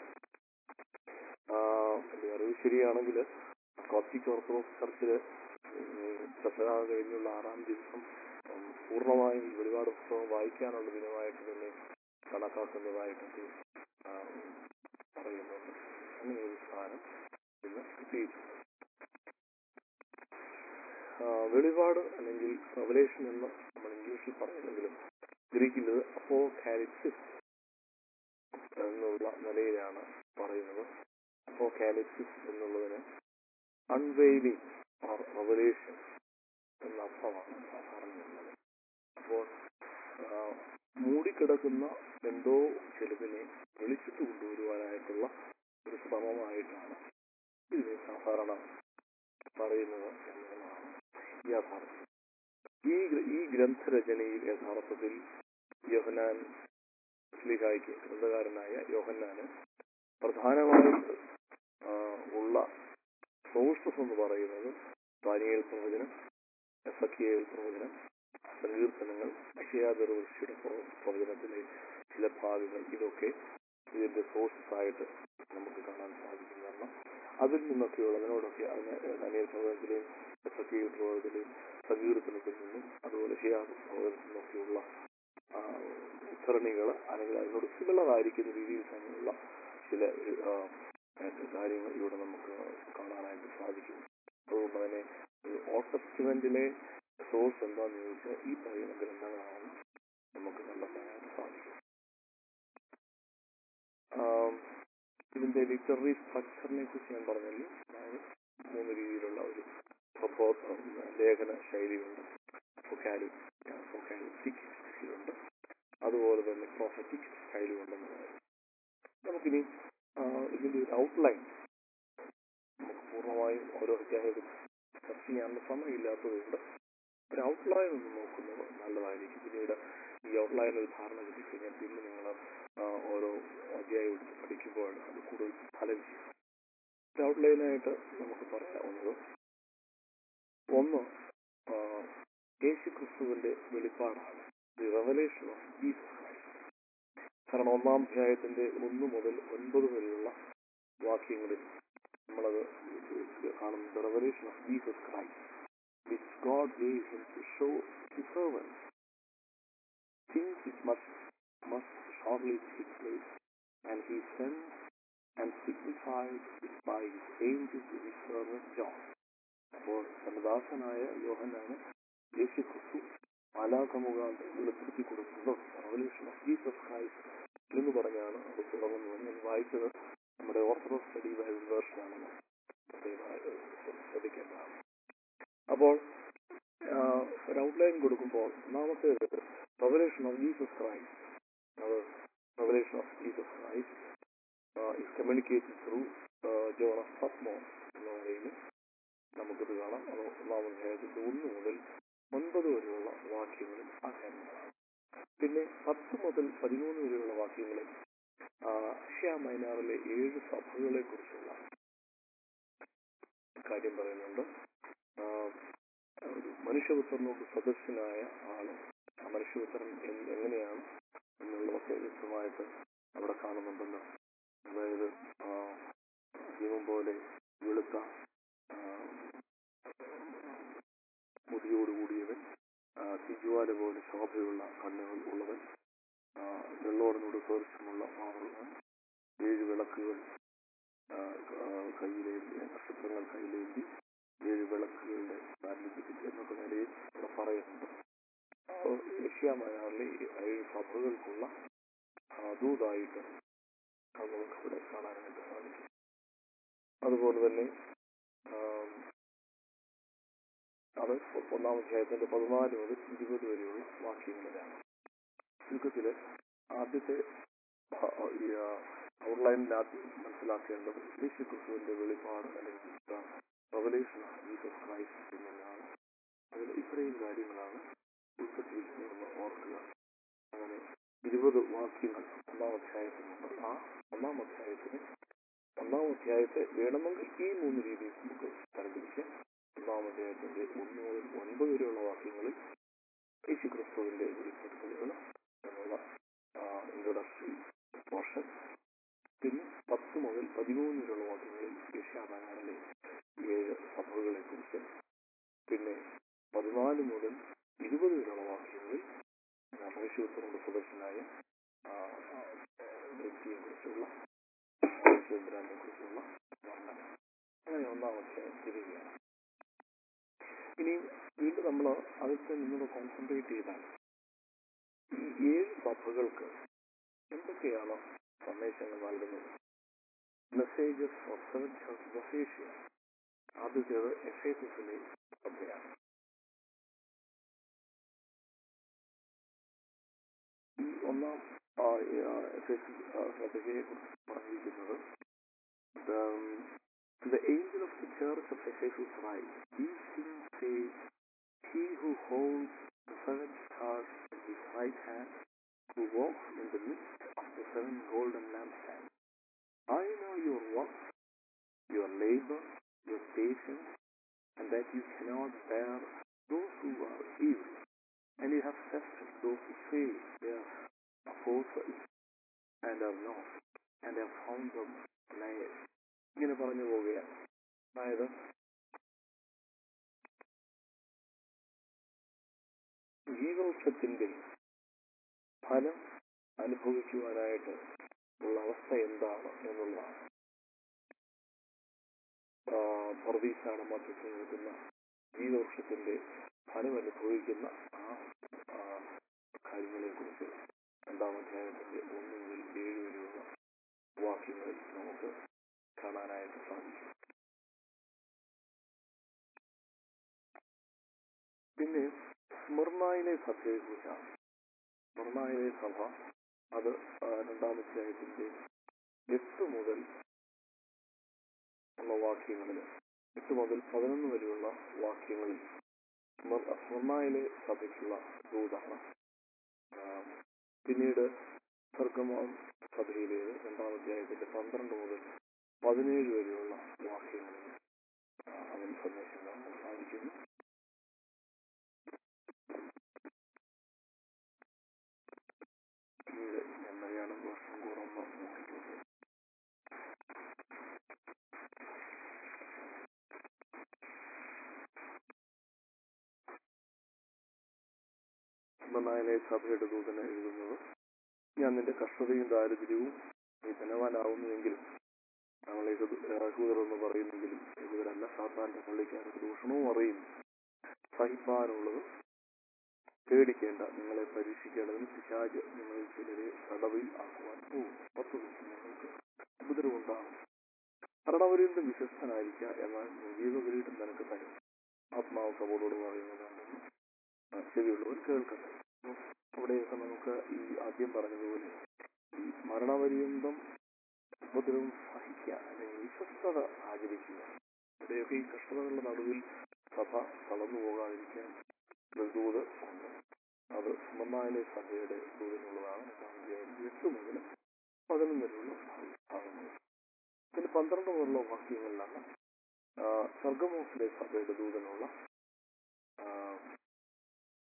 ആഹ് എന്റെ അറിവ് ശരിയാണെങ്കിൽ കോപ്റ്റിക് ഓർത്തഡോക്സ് ചർച്ചില് ദസറ കഴിഞ്ഞുള്ള ആറാം ദിവസം ഉം, പൂർണ്ണമായും ഈ ഒരുപാട് പുസ്തകം വായിക്കാനുള്ള ദിനമായിട്ട് തന്നെ കണക്കാക്കുന്നതായിട്ടൊക്കെ ആഹ്, പറയുന്നുണ്ട് അങ്ങനെ ഒരു സ്ഥാനം ഇന്ന് കിട്ടിയിട്ടുണ്ട് ആഹ്, വെളിപാട് അല്ലെങ്കിൽ റവലേഷൻ എന്ന് നമ്മൾ ഇംഗ്ലീഷിൽ പറയുന്നെങ്കിലും ഗ്രീക്കിൽ അപ്പോ കാലിക്സിസ് എന്നുള്ള നിലയിലാണ് പറയുന്നത് അപ്പോ കാലിക്സിസ് എന്നുള്ളതിന് അൺവെയിലിംഗ് ഓർ റവലേഷൻ എന്ന അർത്ഥമാണ് സാധാരണയുള്ളത് അപ്പോൾ ആ, മൂടിക്കിടക്കുന്ന എന്തോ ചിലതിനെ വെളിച്ചത്ത് കൊണ്ടുവരുവാനായിട്ടുള്ള ഒരു ശ്രമമായിട്ടാണ് ഇതിനെ സാധാരണ പറയുന്നത് എന്നതാണ് യാഥാർത്ഥ്യം ഈ ഗ്ര- ഈ ഗ്രന്ഥരചനയിൽ യഥാർത്ഥത്തിൽ യോഹനാൻ സ്ലിഹായിക്ക് ഗ്രന്ഥകാരനായ യോഹന്നാന് പ്രധാനമായിട്ട് ആ, ഉള്ള സോഴ്സസ് എന്ന് പറയുന്നത് ദാനിയേൽ പ്രവചനം എസക്കിയേൽ പ്രവചനം സങ്കീർത്തനങ്ങൾ അക്ഷയാദർവൃഷിയുടെ പ്രവചനത്തിലെ ചില ഭാഗങ്ങൾ ഇതൊക്കെ ഇതിന്റെ സോഴ്സസ് ആയിട്ട് നമുക്ക് കാണാൻ സാധിക്കും കാരണം അതിൽ നിന്നൊക്കെയുള്ള അതിനോടൊക്കെ അതിന് ദാനിയേൽ പ്രവചനത്തിലെയും എസക്കിയേൽ പ്രവചനത്തിലെയും സങ്കീർത്തനത്തിൽ നിന്നും അതുപോലെ ഷിയാ പ്രവചനത്തിൽ നിന്നൊക്കെയുള്ള ആ, ഉദ്ധരണികൾ അല്ലെങ്കിൽ അതിനോട് സിമിലർ ആയിരിക്കുന്ന രീതിയിൽ തന്നെയുള്ള ചില ആ, മറ്റ് കാര്യങ്ങൾ ഇവിടെ നമുക്ക് കാണാനായിട്ട് സാധിക്കും അതുകൊണ്ട് തന്നെ ഓൾഡ് ടെസ്റ്റ്മെന്റിലെ സോഴ്സ് എന്താണെന്ന് ചോദിച്ചാൽ ഈ പറയുന്ന ഗ്രന്ഥങ്ങളാണ് നമുക്ക് കണ്ടെത്താനായിട്ട് സാധിക്കും ആം, ഇതിന്റെ ലിറ്റററി സ്ട്രക്ചറിനെ കുറിച്ച് ഞാൻ പറഞ്ഞല്ലോ അതായത് മൂന്ന് രീതിയിലുള്ള ഒരു പ്രബോധ ലേഖന ശൈലിയുണ്ട് ഫൊക്കാലി ഫൊക്കാലിസ്റ്റിക് സ്റ്റൈലുണ്ട് അതുപോലെ തന്നെ പ്രൊഫറ്റിക് സ്റ്റൈലും ഉണ്ടെന്ന് പറയാം നമുക്കിനി ആ, ഇതിന്റെ ഒരു ഔട്ട്ലൈൻ നമുക്ക് പൂർണ്ണമായും ഓരോ അധ്യായവും ചർച്ച ചെയ്യാനുള്ള സമയമില്ലാത്തതുകൊണ്ട് ഒരു ഔട്ട്ലൈൻ ഒന്ന് നോക്കുന്നത് നല്ലതായിരിക്കും പിന്നീട് ഈ ഔട്ട്ലൈൻ ഒരു ധാരണ കിട്ടിക്കഴിഞ്ഞാൽ പിന്നെ നിങ്ങൾ ഓരോ അധ്യായം എടുത്ത് പഠിക്കുമ്പോൾ അത് കൂടുതൽ ഫലം ചെയ്യും ഒരു ഔട്ട്ലൈനായിട്ട് നമുക്ക് പറയാവുന്നത് ഒന്ന് ആ, യേശു ക്രിസ്തുവിന്റെ വെളിപ്പാടാണ് the revelation of Jesus Christ കാരണം ഒന്നാം അധ്യായത്തിന്റെ ഒന്ന് മുതൽ ഒൻപത് വരെയുള്ള വാക്യങ്ങളിൽ നമ്മളത് കാണുന്നത് revelation of Jesus Christ which God gave him to show his servants things which must must shortly take place, and he sent and signified it by his angel to his servant John. അപ്പോൾ തന്റെ ദാസനായ യോഹനാണ് യേശു ക്രിസ്തു മാലാഖമുഖാന്തരം വെളിപ്പെടുത്തി കൊടുക്കുന്നത് revolution of Jesus Christ എന്ന് പറഞ്ഞാണ് അത് തുടങ്ങുന്നത് ഞാൻ വായിച്ചത് നമ്മുടെ ഓർത്തഡോക്സ് സ്റ്റഡി ബൈബിൾ വേർഷനാണെന്ന് പ്രത്യേകമായിട്ട് ശ്രദ്ധിക്കേണ്ടതാണ് അപ്പോൾ ആ, ഒരു ഔട്ട്ലൈൻ കൊടുക്കുമ്പോൾ ഒന്നാമത്തെ റവലേഷൻ ഓഫ് ജീസസ് ക്രൈസ്റ്റ് അത് revelation of Jesus Christ is communicated through John of Patmos എന്ന നിലയിൽ നമുക്കിത് കാണാം അത് ഒന്നാമത് അധ്യായത്തിന്റെ ഒന്ന് മുതൽ ഒൻപത് വരെയുള്ള വാക്യങ്ങളിൽ ആ കാര്യങ്ങളാണ് പിന്നെ പത്ത് മുതൽ പതിമൂന്ന് വരെയുള്ള വാക്യങ്ങളിൽ ഏഷ്യ മൈനാറിലെ ഏഴ് സഭകളെ കുറിച്ചുള്ള കാര്യം പറയുന്നുണ്ട് ആ, ഒരു മനുഷ്യപുത്രനോട് സദസ്യനായ ആള് ആ മനുഷ്യപുത്രൻ എന്ത് എങ്ങനെയാണ് എന്നുള്ളതൊക്കെ വ്യക്തമായിട്ട് അവിടെ കാണുന്നുണ്ടെന്ന് അതായത് ആ, ഹിമം പോലെ വെളുത്ത ആ, മുടിയോടുകൂടിയവൻ ആ, തിജുവാല പോലെ ശോഭയുള്ള കണ്ണുകൾ ഉള്ളവൻ ആ, വെള്ളോടനോട് സദൃശമുള്ള മാറുള്ളവൻ ഏഴ് വിളക്കുകൾ ആ, ആ, കയ്യിലേന്തി നക്ഷത്രങ്ങൾ കയ്യിലേന്തി ഏഴ് വിളക്കുകളുടെ സാന്നിധ്യത്തിൽ എന്നൊക്കെ നിലയിൽ ഇവിടെ പറയുന്നുണ്ട് ഏഷ്യാമയാറിലെ ഏഴ് സഭകൾക്കുള്ള ആ, ദൂതായിട്ട് അത് നമുക്ക് ഇവിടെ കാണാനായിട്ട് സാധിക്കും അതുപോലെ തന്നെ ആം, അത് ഒന്നാം അധ്യായത്തിന്റെ പതിനാല് മുതൽ ഇരുപത് വരെയുള്ള വാക്യങ്ങളിലാണ് ചുരുക്കത്തില് ആദ്യത്തെ ആ, ഈ ഔട്ട്ലൈനിൽ ആദ്യം മനസ്സിലാക്കേണ്ടത് യേശു ക്രിസ്തുവിന്റെ വെളിപ്പാട് അല്ലെങ്കിൽ റവലേഷൻ ഓഫ് ജീസസ് ക്രൈസ്റ്റ് എന്നുള്ളതാണ് അതിൽ ഇത്രയും കാര്യങ്ങളാണ് ഉൾപ്പെട്ടിരിക്കുന്നതെന്ന് ഓർക്കുക അങ്ങനെ ഇരുപത് വാക്യങ്ങൾ ഒന്നാം അധ്യായത്തിലുണ്ട് ആ ഒന്നാം അധ്യായത്തിന് ഒന്നാം അധ്യായത്തെ വേണമെങ്കിൽ ഈ മൂന്ന് രീതിയിൽ നമുക്ക് തരംതിരിക്കാം ഒന്നാം അധ്യായത്തിന്റെ ഒന്ന് മുതൽ ഒൻപത് വരെയുള്ള വാക്യങ്ങളിൽ യേശു ക്രിസ്തുവിന്റെ വെളിപ്പെടുത്തലുകൾ എന്നുള്ള ഇൻട്രൊഡക്ടറി പോർഷൻ പിന്നെ പത്ത് മുതൽ പതിമൂന്ന് വരെയുള്ള വാക്യങ്ങളിൽ യശാബനാറിലെ ഏഴ് സഭകളെ കുറിച്ച് പിന്നെ പതിനാല് മുതൽ ഇരുപത് വരെയുള്ള വാക്യങ്ങളിൽ മനുഷ്യത്വങ്ങളുടെ സദസ്യനായ വ്യക്തിയെ കുറിച്ചുള്ള ചന്ദ്രനെ കുറിച്ചുള്ള വർണ്ണന അങ്ങനെ ഒന്നാം അധ്യായം തിരികെയാണ് ഇനി വീണ്ടും നമ്മൾ അതിൽ നിന്നോട് കോൺസെൻട്രേറ്റ് ചെയ്താൽ ഈ ഏഴ് സഭകൾക്ക് എന്തൊക്കെയാണ് സന്ദേശങ്ങൾ നൽകുന്നത് messages for seven church of Asia ആദ്യത്തേത് എഫ് എസിലെ സഭയാണ് ഈ ഒന്നാം ആ, ഈ, ആ, എഫ് എസ് സഭയെ കുറിച്ച് പറഞ്ഞിരിക്കുന്നത് um, to the angel of the church of Ephesus write, These things say he who holds the seven stars in his right hand, who walks in the midst of the seven golden lampstands. I know your works, your labor, your patience, and that you cannot bear those who are evil. And you have tested those who say they are apostles and are not, and have found them liars. ഇങ്ങനെ പറഞ്ഞു പോവുകയാണ് അതായത് ജീവവൃക്ഷത്തിന്റെ ഫലം അനുഭവിക്കുവാനായിട്ട് ഉള്ള അവസ്ഥ എന്താണ് എന്നുള്ളതാണ് ആ, പർദീസാണ് മധ്യത്തിൽ നിൽക്കുന്ന ജീവവൃക്ഷത്തിന്റെ ഫലം അനുഭവിക്കുന്ന ആ ആ, കാര്യങ്ങളെക്കുറിച്ച് രണ്ടാം അധ്യായത്തിന്റെ ഒന്ന് മുതൽ ഏഴ് വരെയുള്ള വാക്യങ്ങളിൽ നമുക്ക് കാണാനായിട്ട് സാധിക്കും പിന്നെ സ്മർണായിലെ സഭയെ കുറിച്ചാണ് സ്മർണായിലെ സഭ അത് ആ, രണ്ടാം അധ്യായത്തിന്റെ എട്ട് മുതൽ ഉള്ള വാക്യങ്ങളിൽ എട്ട് മുതൽ പതിനൊന്ന് വരെയുള്ള വാക്യങ്ങളിൽ സ്മർ- സ്മർണായിലെ സഭയ്ക്കുള്ള ദൂതാണ് ആ, പിന്നീട് സർഗമോൻ സഭയിലേത് രണ്ടാം അധ്യായത്തിന്റെ പന്ത്രണ്ട് മുതൽ പതിനേഴ് വരെയുള്ള വാക്യങ്ങളിൽ ആ, അതിന് സന്ദേശം കാണാൻ സാധിക്കുന്നു പിന്നീട് ഞാൻ മലയാളം വർഷം കൂറൊന്ന് നോക്കിക്കോട്ടെ നന്നായനെ സഭയുടെ ദൂതന എഴുതുന്നത് ഞാൻ നിന്റെ കഷ്ടതയും ദാരിദ്ര്യവും നീ ധനവാനാവുന്നുവെങ്കിലും ഞങ്ങൾ യഹൂദർ എന്ന് പറയുന്നെങ്കിലും യഹൂദരല്ല സാത്താന്റെ പള്ളിക്കാർക്ക് ദൂഷണവും അറിയും സഹിപ്പാനുള്ളത് പേടിക്കേണ്ട നിങ്ങളെ പരീക്ഷിക്കേണ്ടതിന് പിശാജ് നിങ്ങൾ ചിലരെ തടവിൽ ആക്കുവാൻ പോകും പത്ത് ദിവസം നിങ്ങൾക്ക് ഉപദ്രവമുണ്ടാകും ഭരണവരീണ്ടും വിശ്വസ്തനായിരിക്കുക എന്നാൽ ജീവകിരീടം നിനക്ക് തരും ആത്മാവ് സഭയോട് പറയുന്നതുകൊണ്ടെന്ന് ആ, ചെവിയുള്ളവർ കേൾക്കട്ടെ ഉം. അവിടെയൊക്കെ നമുക്ക് ഈ ആദ്യം പറഞ്ഞതുപോലെ ഈ മരണപര്യന്തം ഉപദ്രവം സഹിക്കുക അല്ലെങ്കിൽ വിശ്വസ്തത ആചരിക്കുക ഇവിടെയൊക്കെ ഈ കഷ്ടതകളുടെ നടുവിൽ സഭ തളർന്നു പോകാതിരിക്കാൻ ഒരു ദൂത് ഉണ്ട് അത് സമന്മായിലെ സഭയുടെ ദൂതിനുള്ളതാണ് രണ്ടാം അധ്യായം എട്ട് മുതൽ പതിനൊന്ന് വരെയുള്ള ഭാഗങ്ങൾ പിന്നെ പന്ത്രണ്ട് മുതലുള്ള വാക്യങ്ങളിലാണ് ആ, സർഗമോസിലെ സഭയുടെ ദൂതനുള്ള ആ,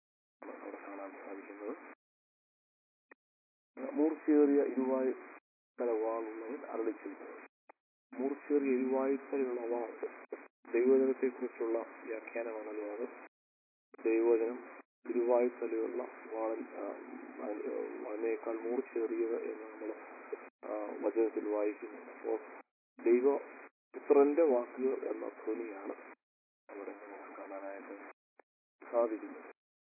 അവിടെ കാണാൻ സാധിക്കുന്നത് മൂർച്ചയേറിയ ഇരുവായ് തലവാളുള്ളവൻ അരളി ചെയ്യുന്നത് മൂർച്ചേറിയ എരിവായുത്തലുള്ള വാൾ ദൈവജനത്തെ കുറിച്ചുള്ള വ്യാഖ്യാനമാണല്ലോ അത് ദൈവജനം തിരുവായുത്തലയുള്ള വാളൻ അതിനേക്കാൾ മൂർച്ചേറിയത് എന്ന് നമ്മൾ വചനത്തിൽ വായിക്കുന്നു അപ്പോൾ ദൈവ പുത്രന്റെ വാക്കുകൾ എന്ന ധ്വനിയാണ് അവിടെ നമുക്ക് കാണാനായിട്ട് സാധിക്കുന്നത്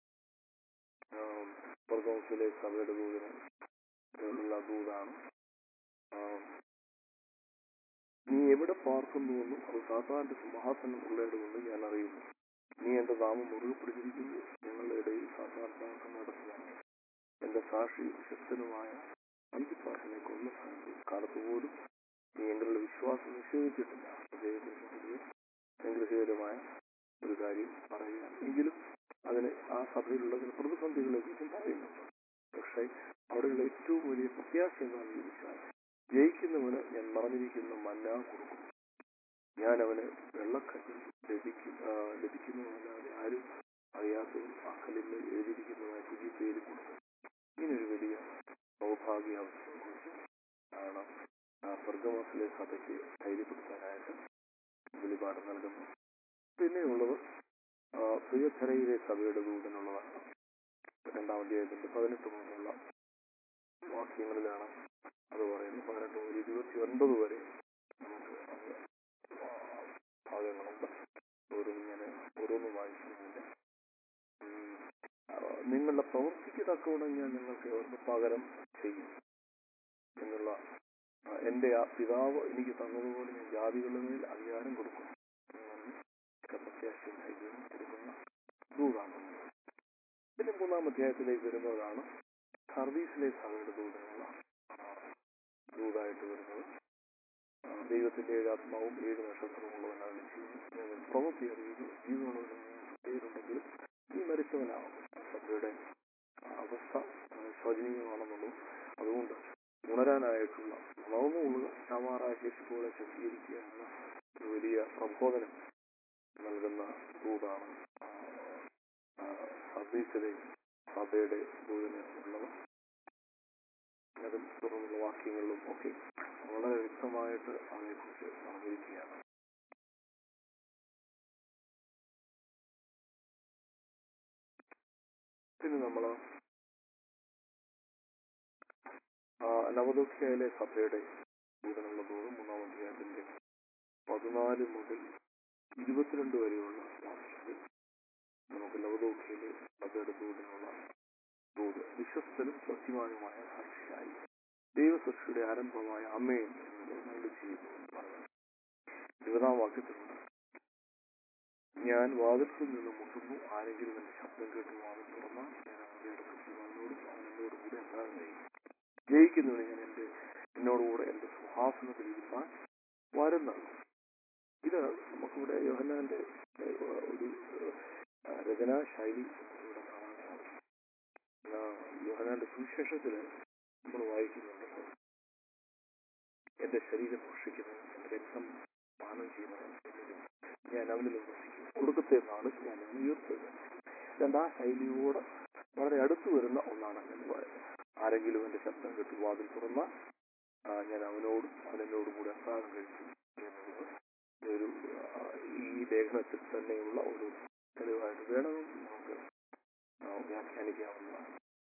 പ്രദോഷത്തിലെ സഭയുടെ ദൂതന് ഉള്ള ദൂതാണ് ആം, നീ എവിടെ പാർക്കുന്നുവെന്നും അത് സാത്താന്റെ സിംഹാസനം ഉള്ളയിടമെന്ന് ഞാൻ അറിയുന്നു നീ എന്റെ നാമം മുറുകെ പിടിച്ചിരിക്കുന്നു ഞങ്ങളുടെ ഇടയിൽ സാത്താൻ പാർക്കം നടത്തുകയാണ് എന്റെ സാക്ഷി വിശ്വസ്തനുമായ അന്തിപ്പാസിനെ കൊന്ന സ്ഥാനത്ത് കാലത്തുപോലും നീ എങ്ങളുടെ വിശ്വാസം നിഷേധിച്ചിട്ടില്ല ദൈവത്തിന് അനുഗ്രഹകരമായ ഒരു കാര്യം പറയുക എങ്കിലും അതിന് ആ സഭയിലുള്ള ചില പ്രതിസന്ധികളെ കുറിച്ചും പറയുന്നുണ്ട് പക്ഷേ അവിടെയുള്ള ഏറ്റവും വലിയ പ്രത്യാശ എന്താണെന്ന് ചോദിച്ചാൽ ജയിക്കുന്നവന് ഞാൻ മറഞ്ഞിരിക്കുന്ന മന്ന കൊടുക്കും ഞാൻ അവന് വെള്ളക്കല്ലിൽ ലഭിക്കും ആ, ലഭിക്കുന്നതല്ലാതെ ആരും അറിയാത്തതും ആ കല്ലിന്മേൽ എഴുതിയിരിക്കുന്നതായ പുതിയ പേര് കൊടുക്കും ഇങ്ങനൊരു വലിയ സൗഭാഗ്യാവസ്ഥയെ കുറിച്ച് ആണ് ആ സ്വർഗവാസിലെ സഭയ്ക്ക് ധൈര്യപ്പെടുത്താനായിട്ട് വെളിപാട് നൽകുന്നു പിന്നെയുള്ളത് ആ, പ്രിയധരയിലെ സഭയുടെ ദൂതനുള്ളതാണ് രണ്ടാം അധ്യായത്തിന്റെ പതിനെട്ട് മുതലുള്ള വാക്യങ്ങളിലാണ് അത് പറയുന്നത് പതിനെട്ട് മുതൽ ഇരുപത്തി ഒൻപത് വരെ നമുക്ക് അത് ആ ഭാഗങ്ങളുണ്ട് ഓരോന്നും ഞാൻ ഓരോന്നും വായിക്കുന്നില്ല ഉം, ആ, നിങ്ങളുടെ പ്രവൃത്തിക്ക് തക്കവണ്ണം ഞാൻ നിങ്ങൾക്ക് അവർക്ക് പകരം ചെയ്യും എന്നുള്ള ആ, എന്റെ ആ പിതാവ് എനിക്ക് തന്നതുപോലെ ഞാൻ ജാതികളുടെ മേൽ അധികാരം കൊടുക്കും എന്ന് പറഞ്ഞ് ഒക്കെ പ്രത്യാശയും ധൈര്യവും കൊടുക്കുന്ന ദൂതാണ് പിന്നെ മൂന്നാം അധ്യായത്തിലേക്ക് വരുന്നതാണ് സർവീസിലെ സഭയുടെ ദൂതനുള്ള ആ, ദൂതായിട്ട് വരുന്നത് ആ, ദൈവത്തിന്റെ ഏഴ് ആത്മാവും ഏഴ് നക്ഷത്രമുള്ളവനാണ് ചെയ്യുന്നു പ്രവൃത്തി അറിയുന്നു ജീവനുള്ളവനും പേരുണ്ടെങ്കിൽ ഈ മരിച്ചവനാകും സഭയുടെ അവസ്ഥ ആ, ശോചനീയമാണെന്നുള്ളതും അതുകൊണ്ട് ഉണരാനായിട്ടുള്ള ഉണർന്നുകൊള്ളുക ശാമാറായ ശേഷിപ്പോടെ ശക്തീകരിക്കുക എന്ന ഒരു വലിയ പ്രബോധനം നൽകുന്ന ദൂതാണ് ആ, ആ, സർവീസിലെ സഭയുടെ ദൂതന് ഉള്ളത് അതും തുടർന്നുള്ള വാക്യങ്ങളിലും ഒക്കെ വളരെ വ്യക്തമായിട്ട് അതേക്കുറിച്ച് പറഞ്ഞിരിക്കുകയാണ് പിന്നെ നമ്മൾ നവദോക്ഷയിലെ സഭയുടെ ദൂതനുള്ള ദൂരം മൂന്നാം അധ്യായത്തിന്റെ പതിനാല് മുതൽ ഇരുപത്തിരണ്ട് വരെയുള്ള വാക്യങ്ങൾ നമുക്ക് നവദോക്ഷയിലെ സഭയുടെ ദൂതനുള്ള ദൂത് വിശ്വസ്തനും സത്യവാനുമായ സാക്ഷിയായി ദൈവസൃഷ്ടിയുടെ ആരംഭമായ അമ്മയും എന്നത് ചെയ്യുന്നു എന്ന് പറയുന്നു ഇരുപതാം വാക്യത്തിലുണ്ട് ഞാൻ വാതിൽക്കിൽ നിന്ന് മുട്ടുന്നു ആരെങ്കിലും എന്റെ ശബ്ദം കേട്ട് വാതിൽ തുറന്നാൽ ഞാൻ അവന്റെ അടുക്കൽ അവനോടും അവൻ എന്നോടും കൂടെ അല്ലാതെ ചെയ്യും ജയിക്കുന്നവന് ഞാൻ എന്റെ എന്നോടുകൂടെ എന്റെ സിംഹാസനത്തിൽ ഇരുത്താൻ വരം നൽകും ഇത് നമുക്കിവിടെ യോഹന്നാന്റെ ഏഹ്, ഒരു ഏഹ്, രചനാ ശൈലി ഇവിടെ കാണാൻ സാധിക്കും ആ, യോഹന്നാന്റെ സുവിശേഷത്തില് നമ്മൾ വായിക്കുന്നുണ്ട് എന്റെ ശരീരം ഭക്ഷിക്കുന്നവൻ എന്റെ രക്തം പാനം ചെയ്യുന്നവൻ എന്നിലും ഞാൻ അവനിൽ വസിക്കും ഒടുക്കത്തെ നാളിൽ ഞാൻ അവനെ ഉയർത്തുക രണ്ട് ആ ശൈലിയോട് വളരെ അടുത്തു വരുന്ന ഒന്നാണ് എന്ന് പറയുന്നത് ആരെങ്കിലും എന്റെ ശബ്ദം കേട്ട് വാതിൽ തുറന്ന ഞാൻ അവനോടും അവനെന്നോടും കൂടെ അസാദം കഴിക്കും എന്നുള്ളത് ഒരു ആ, ഈ ലേഖനത്തിൽ തന്നെയുള്ള ഒരു തെളിവായിട്ട് വേണമെന്ന് നമുക്ക് ആ, വ്യാഖ്യാനിക്കാവുന്നതാണ്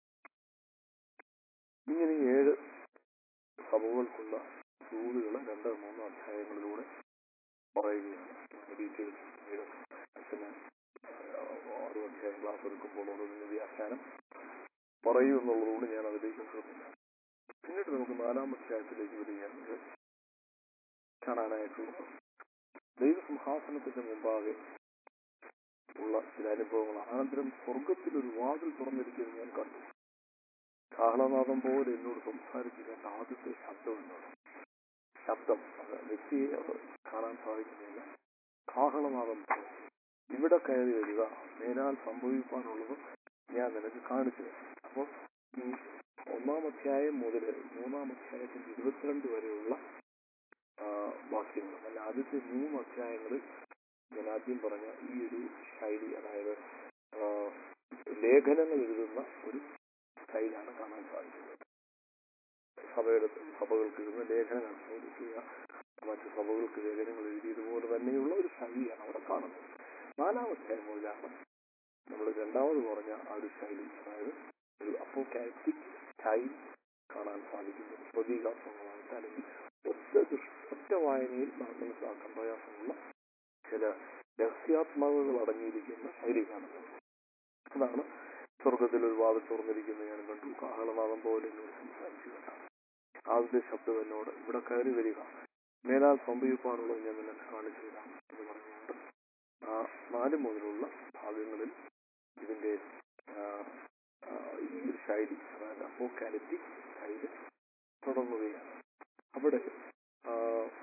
ഇങ്ങനെ ഏഴ് സഭകൾക്കുള്ള ദൂതുകൾ രണ്ട് മൂന്ന് അധ്യായങ്ങളിലൂടെ പറയുകയാണ് ഡീറ്റെയിൽസ് പിന്നീട് അച്ഛന് ഓരോ അധ്യായം ക്ലാസ് എടുക്കുമ്പോൾ ഓരോന്നിന്റെ വ്യാഖ്യാനം പറയൂ എന്നുള്ളതുകൊണ്ട് ഞാൻ അതിലേക്ക് ശ്രദ്ധില്ല പിന്നീട് നമുക്ക് നാലാം അധ്യായത്തിലേക്ക് വരികയാണെങ്കിൽ കാണാനായിട്ടുള്ളത് ദൈവസിംഹാസനത്തിന്റെ മുമ്പാകെ ഉള്ള ചില അനുഭവങ്ങൾ അനന്തരം സ്വർഗത്തിൽ ഒരു വാതിൽ തുറന്നിരിക്കുന്നത് ഞാൻ കണ്ടു കാഹളനാഥം പോലെ എന്നോട് സംസാരിച്ചു കേട്ട ആദ്യത്തെ ശബ്ദം എന്നാണ് ശബ്ദം അത് വ്യക്തിയെ അത് കാണാൻ സാധിക്കുന്നില്ല കാഹളനാഥം പോലെ ഇവിടെ കയറി വരിക മേലാൽ സംഭവിക്കാനുള്ളത് ഞാൻ നിനക്ക് കാണിച്ചു തരാം അപ്പോൾ ഈ ഒന്നാം അധ്യായം മുതൽ മൂന്നാം അധ്യായത്തിന്റെ ഇരുപത്തിരണ്ട് വരെയുള്ള ആ, വാക്യങ്ങൾ അല്ല ആദ്യത്തെ മൂന്ന് അധ്യായങ്ങളിൽ ഞാൻ ആദ്യം പറഞ്ഞ ഈ ഒരു ശൈലി അതായത് ആ, ലേഖനങ്ങൾ എഴുതുന്ന ഒരു സ്റ്റൈലാണ് കാണാൻ സാധിക്കുന്നത് സഭയുടെ സഭകൾക്ക് എഴുതുന്ന ലേഖനങ്ങൾ പൗലോസിക മറ്റ് സഭകൾക്ക് ലേഖനങ്ങൾ എഴുതിയതുപോലെ തന്നെയുള്ള ഒരു ശൈലിയാണ് അവിടെ കാണുന്നത് നാലാമത്തെ മുതലാണ് നമ്മൾ രണ്ടാമത് പറഞ്ഞ ആ ഒരു ശൈലി അതായത് ഒരു അപ്പോക്കാലിപ്റ്റിക് സ്റ്റൈൽ കാണാൻ സാധിക്കുന്നു പ്രതീകാത്മകമായിട്ട് അല്ലെങ്കിൽ ഒറ്റ ദൃഷ് ഒറ്റ വായനയിൽ നാം മനസ്സിലാക്കാൻ പ്രയാസമുള്ള ചില രഹസ്യാത്മകതകൾ അടങ്ങിയിരിക്കുന്ന ശൈലി കാണുന്നത് അതാണ് സ്വർഗത്തിൽ ഒരു വാതിൽ തുറന്നിരിക്കുന്നത് ഞാൻ കണ്ടു കാഹളനാദം പോലെ എന്നോട് സംസാരിച്ചു വരാം ആദ്യത്തെ ശബ്ദം എന്നോട് ഇവിടെ കയറി വരിക മേലാൽ സംഭവിപ്പാനുള്ളത് ഞാൻ നിന്നെ കാണിച്ചു തരാം എന്ന് പറഞ്ഞുകൊണ്ട് ആ നാല് മുതലുള്ള ഭാഗങ്ങളിൽ ഇതിന്റെ ആ, ആ, ഈ ഒരു ശൈലി അതായത് അപ്പോക്കാലിപ്റ്റിക് ശൈലി തുടങ്ങുകയാണ് അവിടെ ആ,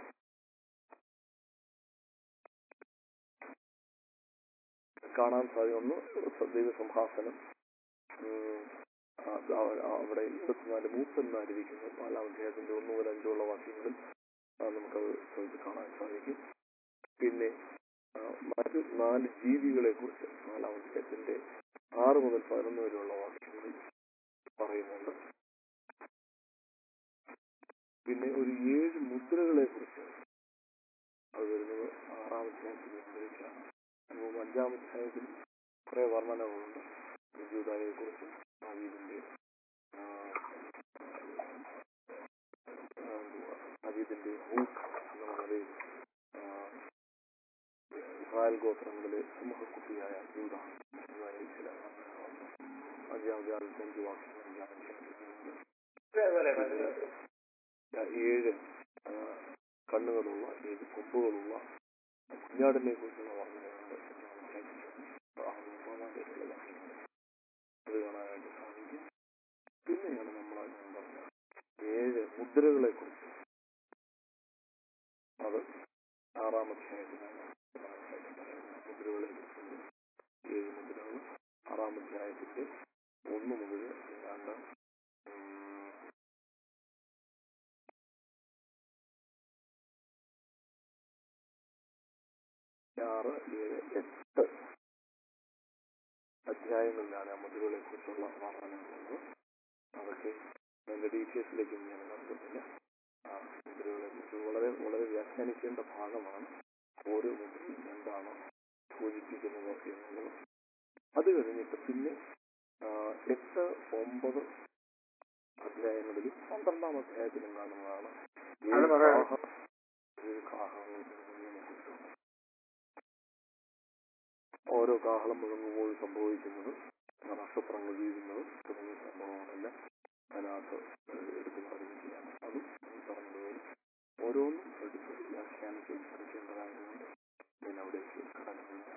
കാണാൻ സാധിക്കുന്ന ദൈവ സംഹാസനം ഉം, ആ, ആ- ആ- അവിടെ ഇരുപത്തിനാല് മൂപ്പന്മാരിരിക്കുന്നു നാലാം അധ്യായത്തിന്റെ ഒന്ന് മുതൽ അഞ്ചുള്ള വാക്യങ്ങളിൽ ആ, നമുക്കത് ചോദിച്ച് കാണാൻ സാധിക്കും പിന്നെ ആ, മറ്റ് നാല് ജീവികളെ കുറിച്ച് നാലാം അധ്യായത്തിന്റെ ആറ് മുതൽ പതിനൊന്ന് വരെയുള്ള വാക്യങ്ങളിൽ പറയുന്നുണ്ട് പിന്നെ ഒരു ഏഴ് മുദ്രകളെ കുറിച്ച് അത് വരുന്നത് ആറാം അധ്യായത്തിൽ വിവരിക്കുകയാണ് അതുപോലെ അഞ്ചാം അധ്യായത്തിൽ കുറെ വർണ്ണനകളുണ്ട് ജൂതായെ കുറിച്ച് ദാവീദിന്റെ ആ, ആ, എന്തുവാ, ദാവീദിന്റെ ഹൂക്ക് എന്ന നിലയിൽ ആ, ഇസ്രായേൽ ഗോത്രങ്ങളിലെ സിംഹക്കുട്ടിയായ ജൂത എന്നതായി ചില വർണ്ണനകളുണ്ട് അഞ്ചാം അധ്യായത്തിൽ അഞ്ച് വാക്യങ്ങൾ അഞ്ചാം അധ്യായത്തിൽ ഏഴ് ആ, കണ്ണുകളുള്ള ഏഴ് കൊമ്പുകളുള്ള കുഞ്ഞാടിനെ കുറിച്ചുള്ള വർണ്ണനകളുണ്ട് അഞ്ചാം അധ്യായത്തിൽ ആ, മൂന്നാം പേരുള്ള വാക്യങ്ങൾ അത് കാണാനായിട്ട് സാധിക്കും പിന്നെയാണ് നമ്മൾ ഞാൻ പറഞ്ഞ ഏഴ് മുദ്രകളെ കുറിച്ച് അത് ആറാം അധ്യായത്തിലാണ് പ്രധാനമായിട്ടും പറയുന്നത് മുദ്രകളെ കുറിച്ചുണ്ട് ഏഴ് മുദ്രകൾ ആറാം അധ്യായത്തിന്റെ ഒന്ന് മുതൽ ഏതാണ്ട് ഉം, ആറ് ഏഴ് എട്ട് അധ്യായങ്ങളിലാണ് ആ മുദ്രകളെ കുറിച്ചുള്ള വർണ്ണനകളുള്ളത് അതൊക്കെ അതിന്റെ ഡീറ്റെയിൽസിലേക്ക് ഞാൻ നടത്തുന്നില്ല ആ മുദ്രകളെ കുറിച്ച് വളരെ വളരെ വ്യാഖ്യാനിക്കേണ്ട ഭാഗമാണ് ഓരോ മുദ്രയും എന്താണ് സൂചിപ്പിക്കുന്നത് എന്നുള്ളത് അത് കഴിഞ്ഞിട്ട് പിന്നെ ആ, എട്ട് ഒമ്പത് അധ്യായങ്ങളിലും പന്ത്രണ്ടാം അധ്യായത്തിലും കാണുന്നതാണ് അത് ഏഴ് പറയാം. കാഹ- ഏഴ് കാഹളങ്ങൾ മുഴങ്ങുന്നതിനെ കുറിച്ചുള്ള ഓരോ കാഹളം മുഴങ്ങുമ്പോൾ സംഭവിക്കുന്നത് നക്ഷത്രങ്ങൾ വീഴുന്നത് തുടങ്ങിയ സംഭവങ്ങളെല്ലാം അതിനകത്ത് ഏഹ് എടുത്തു പറഞ്ഞിരിക്കുകയാണ് അതും ഈ പറഞ്ഞതുപോലെ ഓരോന്നും എടുത്ത് വ്യാഖ്യാനിച്ച് പഠിക്കേണ്ടതായതുകൊണ്ട് ഞാൻ അവിടേക്ക് കടക്കുന്നില്ല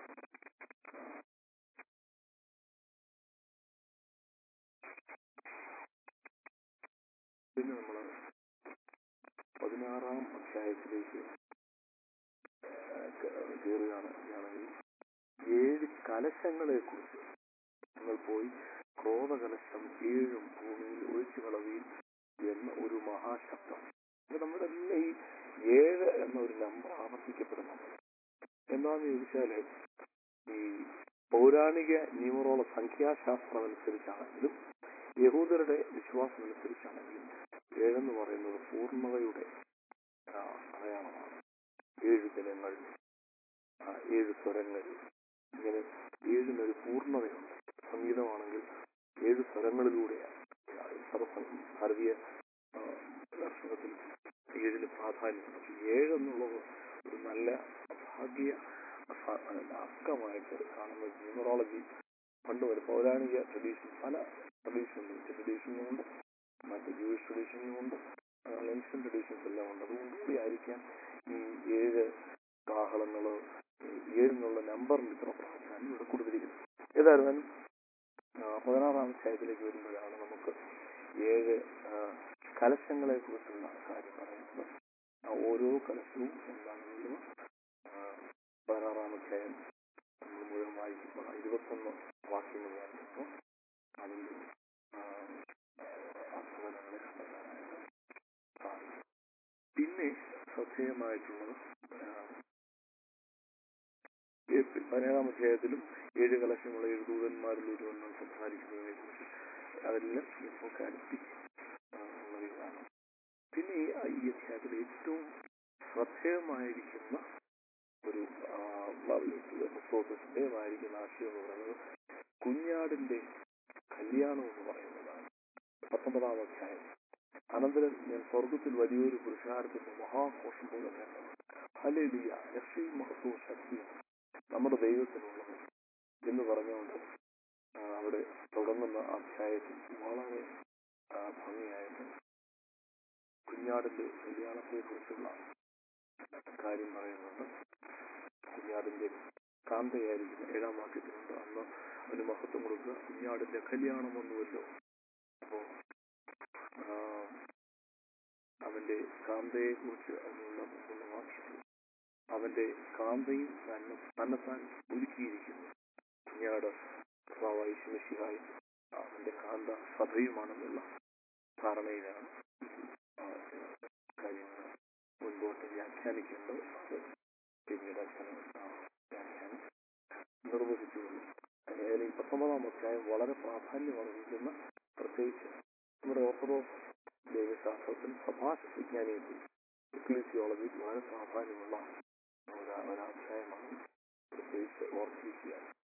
പിന്നെ നമ്മൾ പതിനാറാം അധ്യായത്തിലേക്ക് കയറുകയാണെങ്കിൽ ഏഴ് കലശങ്ങളെ കുറിച്ച് നിങ്ങൾ പോയി ക്രോധകലശം ഏഴും ഭൂമിയിൽ ഒഴിച്ചു കളവിയിൽ എന്ന ഒരു മഹാശബ്ദം ഇത് നമ്മുടെ എല്ലാം ഈ ഏഴ് എന്ന ഒരു നമ്പർ ആവർത്തിക്കപ്പെടുന്നുണ്ട് എന്താന്ന് ചോദിച്ചാല് ഈ പൗരാണിക ന്യൂമറോള സംഖ്യാശാസ്ത്രം അനുസരിച്ചാണെങ്കിലും യഹൂദരുടെ വിശ്വാസം അനുസരിച്ചാണെങ്കിലും ഏഴെന്ന് പറയുന്നത് പൂർണ്ണതയുടെ ആ, അടയാളമാണ് ഏഴ് ദിനങ്ങൾ ആ, ഏഴ് സ്വരങ്ങൾ ഇങ്ങനെ ഏഴിനൊരു പൂർണ്ണതയുണ്ട് സംഗീതമാണെങ്കിൽ ഏഴ് സ്വരങ്ങളിലൂടെയാണ് സർവ ഭാരതീയ ആ, ദർശനത്തിൽ ഏഴിന് പ്രാധാന്യമുണ്ട് അപ്പൊ ഏഴ് എന്നുള്ളത് ഒരു നല്ല ഭാഗ്യ സ- അക്കമായിട്ട് കാണുന്ന ന്യൂമറോളജി പണ്ട് വരെ പൗരാണിക ട്രഡീഷൻ പല ട്രഡീഷനുണ്ട് ട്രഡീഷനുമുണ്ട് മറ്റ് ജൂയിഷ് ട്രഡീഷനുമുണ്ട് ഏൻഷ്യൻ ട്രഡീഷൻസ് എല്ലാം ഉണ്ട് അതുകൊണ്ടുകൂടി ആയിരിക്കാം ഈ ഏഴ് കാഹളങ്ങള് ഏഴിനുള്ള നമ്പറിന് ഇത്ര പ്രാധാന്യം ഇവിടെ കൊടുത്തിരിക്കുന്നത് ഏതായിരുന്നാലും ആ, പതിനാറാം അധ്യായത്തിലേക്ക് വരുമ്പോഴാണ് നമുക്ക് ഏഴ് ആ, കലശങ്ങളെ കുറിച്ചുള്ള കാര്യം പറയുന്നത് ആ ഓരോ കലശവും എന്താണെന്നുള്ളത് ആ, പതിനാറാം അധ്യായം നമ്മൾ മുഴുവൻ വായിക്കുമ്പോൾ ആ ഇരുപത്തൊന്ന് വാക്യങ്ങൾ വായിക്കുമ്പോൾ അതിന്റെ ആ, അർത്ഥതലങ്ങളെ കണ്ടെത്താനായിട്ട് സാധിക്കും പിന്നെ ശ്രദ്ധേയമായിട്ടുള്ളത് ആ, ഈ പതിനേഴാം അധ്യായത്തിലും ഏഴ് കലശങ്ങൾ ഏഴ് ദൂതന്മാരിൽ ഒരുവണ്ണം സംസാരിക്കുന്നതിനെ കുറിച്ച് അതെല്ലാം ഇപ്പോൾ കരുത്തി ഉള്ളതാണ് പിന്നെ ഈ ഈ അധ്യായത്തിൽ ഏറ്റവും ശ്രദ്ധേയമായിരിക്കുന്ന ഒരു ആ, പുസ്തകത്തിൽ ശ്രദ്ധേയമായിരിക്കുന്ന ആശയം എന്ന് പറയുന്നത് കുഞ്ഞാടിന്റെ കല്യാണം എന്ന് പറയുന്നതാണ് പത്തൊമ്പതാം അധ്യായം അനന്തരം ഞാൻ സ്വർഗത്തിൽ വലിയൊരു പുരുഷാരത്തിന്റെ മഹാഘോഷം പോലെ കേട്ടു ഹലേലിയ രക്ഷയും മഹത്വവും ശക്തിയും നമ്മുടെ ദൈവത്തിനുള്ളത് എന്ന് പറഞ്ഞുകൊണ്ട് ആ, അവിടെ തുടങ്ങുന്ന അധ്യായത്തിൽ വളരെ ആ, ഭംഗിയായിട്ട് കുഞ്ഞാടിന്റെ കല്യാണത്തെ കുറിച്ചുള്ള കാര്യം പറയുന്നുണ്ട് കുഞ്ഞാടിന്റെ കാന്തയായിരിക്കുന്ന ഏഴാം വാക്യത്തിലുണ്ട് അന്ന് അവന് മഹത്വം കൊടുക്കുക കുഞ്ഞാടിന്റെ കല്യാണം വന്നുവല്ലോ അപ്പോ ആ, അവന്റെ കാന്തയെ കുറിച്ച് അതിനുള്ള മുമ്പുള്ള വാക്യത്തിൽ അവന്റെ കാന്തയും തന്നെ തന്നെത്താൻ ഒരുക്കിയിരിക്കുന്നു കുഞ്ഞാട് കർത്താവായി ശിവശിഹായി അവന്റെ കാന്ത സഭയുമാണെന്നുള്ള ധാരണയിലാണ് ആ, കാര്യങ്ങൾ മുൻപോട്ട് വ്യാഖ്യാനിക്കേണ്ടത് അത് പിന്നീട് അച്ഛന് ആ വ്യാഖ്യാനം നിർവഹിച്ചുകൊള്ളു ഏതായാലും ഈ പത്തൊമ്പതാം അധ്യായം വളരെ പ്രാധാന്യം അർഹിക്കുന്ന പ്രത്യേകിച്ച് നമ്മുടെ ഓർത്തഡോക്സ് ദൈവശാസ്ത്രത്തിൽ സഭാ വിജ്ഞാനീയത്തിൽ എക്ലീസിയോളജിയിൽ വളരെ പ്രാധാന്യമുള്ള ഒരു ഒരധ്യായമാണ് പ്രത്യേകിച്ച് ഓർത്തിരിക്കുക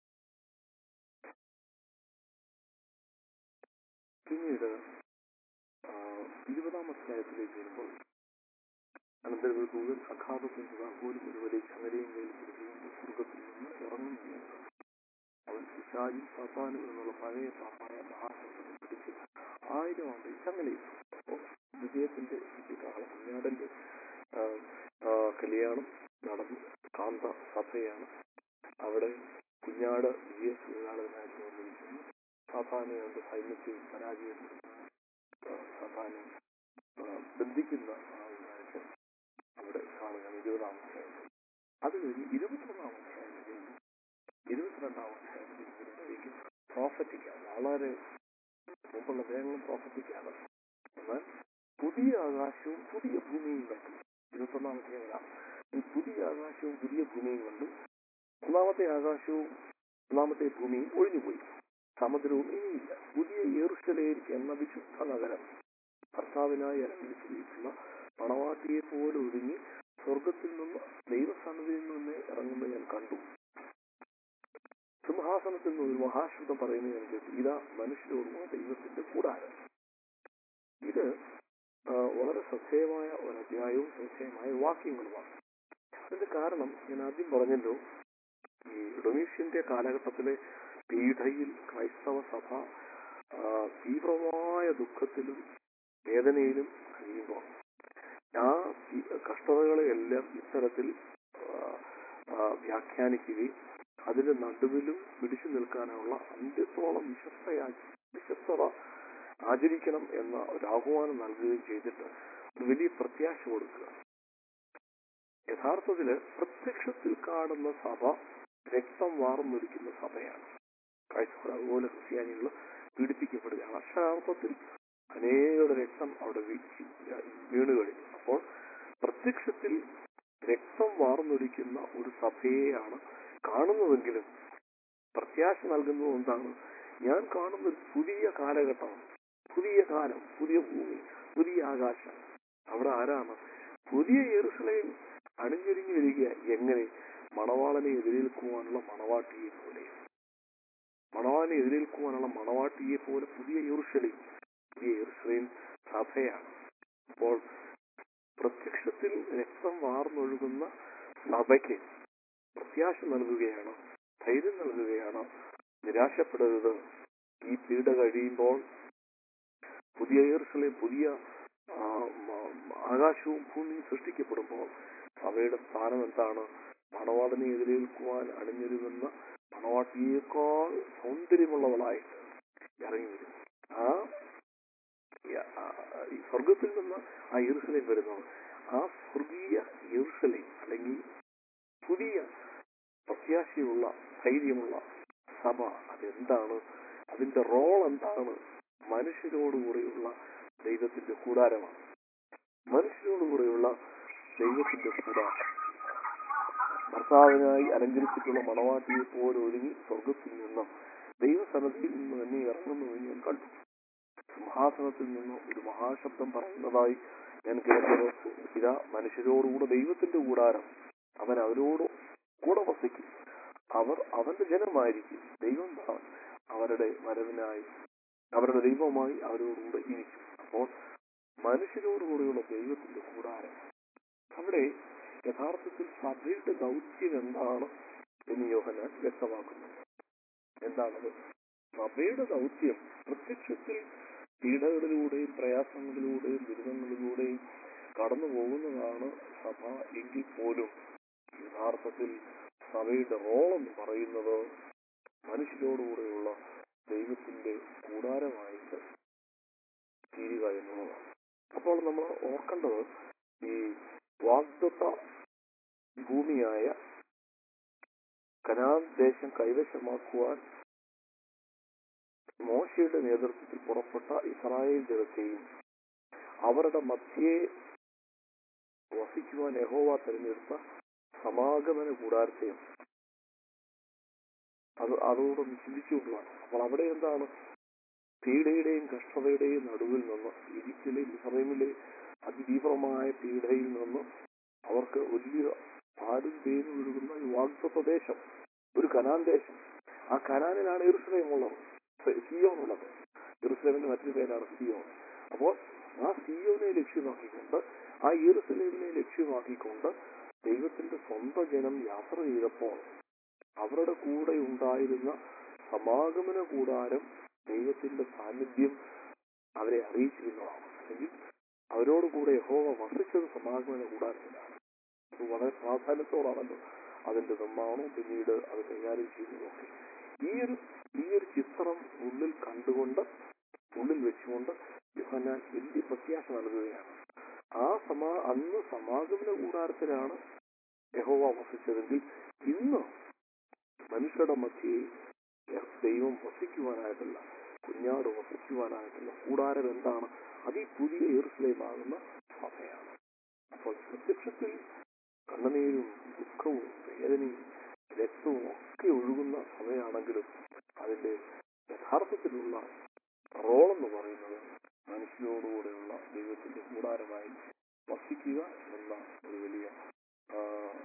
പിന്നീട് ആ, ഇരുപതാം അധ്യായത്തിലേക്ക് വരുമ്പോൾ അനന്തരങ്ങൾ ദൂതൻ അഘാതത്തിൽ പോലും ഒരു വലിയ ചങ്ങലയും കയ്യിൽ പിടിച്ചുകൊണ്ട് സ്വർഗത്തിൽ നിന്ന് ഇറങ്ങുന്നു അവൻ പിശാചും സാത്താനും എന്നുള്ള പഴയ പാപ്പായ മഹാശബ്ദത്തെ പിടിച്ച് ആയിരം ആണ്ട് ഈ ചങ്ങലയിൽ അപ്പോൾ വിജയത്തിന്റെ വിജയകാല കുഞ്ഞാടന്റെ ആ, ആ, കല്യാണം നടന്നു കാന്ത സഭയാണ് അവിടെ കുഞ്ഞാട് വിജയ സുഖാളനായിട്ട് വന്നിരിക്കുന്നു സാധാരണ കൊണ്ട് സൈന്യത്തെയും പരാജയപ്പെടുത്തുന്ന ആ, സാധാരണ ആ, ബന്ധിക്കുന്ന ആ ഇതായിട്ട് അവിടെ കാണുകയാണ് ഇരുപതാം അധ്യായത്തിൽ അത് കഴിഞ്ഞ് ഇരുപത്തൊന്നാം അധ്യായത്തിൽ ഇരുപത്തിരണ്ടാം അധ്യായത്തിൽ വരുമ്പോഴേക്കും പ്രോഫറ്റിക്കാണ് വളരെ മുമ്പുള്ള വേഗം പ്രോഫറ്റിക്കാണ് എന്നാൽ പുതിയ ആകാശവും പുതിയ ഭൂമിയും കണ്ടു ഇരുപത്തൊന്നാം അധ്യായം ഈ പുതിയ ആകാശവും പുതിയ ഭൂമിയും കണ്ടു ഒന്നാമത്തെ ആകാശവും ഒന്നാമത്തെ ഭൂമിയും ഒഴിഞ്ഞുപോയി സമുദ്രവും ഇനിയില്ല പുതിയ യെറുഷലേം എന്ന വിശുദ്ധ നഗരം ഭർത്താവിനായി അലങ്കരിച്ചിരിക്കുന്ന പണവാട്ടിയെ പോലെ ഒരുങ്ങി സ്വർഗത്തിൽ നിന്ന് ദൈവസന്നിധിയിൽ നിന്ന് ഇറങ്ങുന്നത് ഞാൻ കണ്ടു സിംഹാസനത്തിൽ നിന്ന് ഒരു മഹാശബ്ദം പറയുന്നത് ഞാൻ കേട്ടു ഇതാ മനുഷ്യരോടുള്ള ദൈവത്തിന്റെ കൂടാരം ഇത് ആ, വളരെ ശ്രദ്ധേയമായ ഒരു അധ്യായവും ശ്രദ്ധേയമായ വാക്യങ്ങളുമാണ് അതിന്റെ കാരണം ഞാൻ ആദ്യം പറഞ്ഞല്ലോ ഈ ഡൊമീഷ്യന്റെ കാലഘട്ടത്തിലെ പീഠയിൽ ക്രൈസ്തവ സഭ ആ, തീവ്രമായ ദുഃഖത്തിലും വേദനയിലും കഴിയുമ്പോൾ ആ ഈ കഷ്ടതകളെ എല്ലാം ഇത്തരത്തിൽ ആ, ആ, വ്യാഖ്യാനിക്കുകയും അതിന്റെ നടുവിലും പിടിച്ചു നിൽക്കാനുള്ള അന്ത്യത്തോളം വിശ്വസ്തയാ വിശ്വസ്തത ആചരിക്കണം എന്ന ഒരു ആഹ്വാനം നൽകുകയും ചെയ്തിട്ട് ഒരു വലിയ പ്രത്യാശ കൊടുക്കുക യഥാർത്ഥത്തില് പ്രത്യക്ഷത്തിൽ കാണുന്ന സഭ രക്തം വാർന്നൊലിക്കുന്ന സഭയാണ് ക്രൈസ്തവർ അതുപോലെ ക്രിസ്ത്യാനികൾ പീഡിപ്പിക്കപ്പെടുകയാണ് അക്ഷരാർത്ഥത്തിൽ അനേകരുടെ രക്തം അവിടെ വീഴ്ച വീണു കഴിഞ്ഞു അപ്പോൾ പ്രത്യക്ഷത്തിൽ രക്തം വാർന്നൊലിക്കുന്ന ഒരു സഭയെയാണ് കാണുന്നതെങ്കിലും പ്രത്യാശ നൽകുന്നത് എന്താണ് ഞാൻ കാണുന്ന ഒരു പുതിയ കാലഘട്ടമാണ് പുതിയ കാലം പുതിയ ഭൂമി പുതിയ ആകാശം അവിടെ ആരാണ് പുതിയ യെറുസലേം അണിഞ്ഞൊരുങ്ങി വരിക എങ്ങനെ മണവാളനെ എതിരേൽക്കുവാനുള്ള മണവാട്ടിയെ പോലെ മണവാളനെ എതിരേൽക്കുവാനുള്ള മണവാട്ടിയെ പോലെ പുതിയ യെറുസലേം പുതിയ യെറുസലേം സഭയാണ് അപ്പോൾ പ്രത്യക്ഷത്തിൽ രക്തം വാർന്നൊഴുകുന്ന സഭയ്ക്ക് പ്രത്യാശ നൽകുകയാണ് ധൈര്യം നൽകുകയാണ് നിരാശപ്പെടരുത് ഈ പീഡ കഴിയുമ്പോൾ പുതിയ യേർസലേം പുതിയ ആ, മ- ആകാശവും ഭൂമിയും സൃഷ്ടിക്കപ്പെടുമ്പോൾ സഭയുടെ സ്ഥാനം എന്താണ് മണവാളനെ എതിരേൽക്കുവാൻ അണിഞ്ഞൊരുങ്ങുന്ന മണവാട്ടിയേക്കാൾ സൗന്ദര്യമുള്ളവളായിട്ട് ഇറങ്ങി വരും ആ ഈ- ആ- ഈ സ്വർഗത്തിൽ നിന്ന് ആ യെറുസലേം വരുന്നത് ആ സ്വർഗീയ യെറുസലേം അല്ലെങ്കിൽ പുതിയ പ്രത്യാശയുള്ള ധൈര്യമുള്ള സഭ അതെന്താണ് അതിന്റെ റോൾ എന്താണ് മനുഷ്യരോടുകൂടിയുള്ള ദൈവത്തിന്റെ കൂടാരമാണ് മനുഷ്യരോടുകൂടിയുള്ള ദൈവത്തിന്റെ കൂടാരം ഭർത്താവിനായി അലങ്കരിച്ചിട്ടുള്ള മണവാട്ടിയെ പോലെ ഒരുങ്ങി സ്വർഗത്തിൽ നിന്നും ദൈവസന്നദ്ധിയിൽ നിന്ന് തന്നെ ഇറങ്ങുന്നത് ഞാൻ കണ്ടു സിംഹാസനത്തിൽ നിന്ന് ഒരു മഹാശബ്ദം പറയുന്നതായി ഞാൻ കേട്ടത് ഇതാ മനുഷ്യരോടുകൂടെ ദൈവത്തിന്റെ കൂടാരം അവൻ അവരോട് കൂടെ വസിക്കും അവർ അവന്റെ ജനമായിരിക്കും ദൈവം താൻ അവരുടെ വരവിനായി അവരുടെ ദൈവമായി അവരോടുകൂടെ ഇരിക്കും അപ്പോൾ മനുഷ്യരോടുകൂടെയുള്ള ദൈവത്തിന്റെ കൂടാരം അവിടെ യഥാർത്ഥത്തിൽ സഭയുടെ ദൗത്യം എന്താണ് എന്ന് യോഹനാൻ വ്യക്തമാക്കുന്നു എന്താണത് സഭയുടെ ദൗത്യം പ്രത്യക്ഷത്തിൽ പീഡകളിലൂടെയും പ്രയാസങ്ങളിലൂടെയും ദുരിതങ്ങളിലൂടെയും കടന്നു പോകുന്നതാണ് സഭ എങ്കിൽ പോലും യഥാർത്ഥത്തിൽ സഭയുടെ റോൾ എന്ന് പറയുന്നത് മനുഷ്യരോടുകൂടെയുള്ള ദൈവത്തിന്റെ കൂടാരമായിട്ട് തീരുക എന്നുള്ളതാണ് അപ്പോൾ നമ്മൾ ഓർക്കേണ്ടത് ഈ വാഗ്ദത്ത ഭൂമിയായ കനാൻ ദേശം കൈവശമാക്കുവാൻ മോശയുടെ നേതൃത്വത്തിൽ പുറപ്പെട്ട ഇസ്രായേൽ ജനത്തെയും അവരുടെ മധ്യേ വസിക്കുവാൻ യഹോവ തിരഞ്ഞെടുത്ത സമാഗമന കൂടാരത്തെയും അത് അതോടൊന്ന് ചിന്തിച്ചുകൊണ്ടുമാണ് അപ്പോൾ അവിടെ എന്താണ് പീഡയുടെയും കഷ്ടതയുടെയും നടുവിൽ നിന്ന് ഈജിപ്തിലെ ഇസ്രൈമിലെ അതിതീവ്രമായ പീഡയിൽ നിന്ന് അവർക്ക് വലിയ പാലും തേനും ഒഴുകുന്ന ഈ വാഗ്ദത്ത ദേശം ഒരു കനാൻ ദേശം ആ കനാനിലാണ് എറുസലേം ഉള്ളത് സിയോൺ ഉള്ളത് എറുസലേമിന്റെ മറ്റൊരു പേരാണ് സിയോൺ അപ്പോൾ ആ സിയോനെ ലക്ഷ്യമാക്കിക്കൊണ്ട് ആ യെറുസലേമിനെ ലക്ഷ്യമാക്കിക്കൊണ്ട് ദൈവത്തിന്റെ സ്വന്തം ജനം യാത്ര ചെയ്തപ്പോൾ അവരുടെ കൂടെ ഉണ്ടായിരുന്ന സമാഗമന കൂടാരം ദൈവത്തിന്റെ സാന്നിധ്യം അവരെ അറിയിച്ചിരുന്നതാണ് അല്ലെങ്കിൽ അവരോട് കൂടെ യഹോവ വസിച്ചത് സമാഗമന കൂടാരത്തിലാണ് അത് വളരെ പ്രാധാന്യത്തോടാണല്ലോ അതിന്റെ നിർമ്മാണവും പിന്നീട് അത് കൈകാര്യം ചെയ്യുന്നതൊക്കെ ഈ ഒരു ഈ ഒരു ചിത്രം ഉള്ളിൽ കണ്ടുകൊണ്ട് ഉള്ളിൽ വെച്ചുകൊണ്ട് യോഹന്നാൻ വലിയ പ്രത്യാശ നൽകുകയാണ് ആ സമാ അന്ന് സമാഗമന കൂടാരത്തിലാണ് യഹോവ വസിച്ചതെങ്കിൽ ഇന്ന് മനുഷ്യരുടെ മധ്യേ ദൈവം വസിക്കുവാനായിട്ടുള്ള കുഞ്ഞാട് വസിക്കുവാനായിട്ടുള്ള കൂടാരം എന്താണ് അത് ഈ പുതിയ ഈർസ്ലയമാകുന്ന സഭയാണ് അപ്പോൾ പ്രത്യക്ഷത്തിൽ കണ്ണുനീരും ദുഃഖവും വേദനയും രക്തവും ഒക്കെ ഒഴുകുന്ന സഭയാണെങ്കിലും അതിന്റെ യഥാർത്ഥത്തിലുള്ള റോൾ എന്ന് പറയുന്നത് മനുഷ്യരോടുകൂടെയുള്ള ദൈവത്തിന്റെ കൂടാരമായി വസിക്കുക എന്ന ഒരു വലിയ ആ,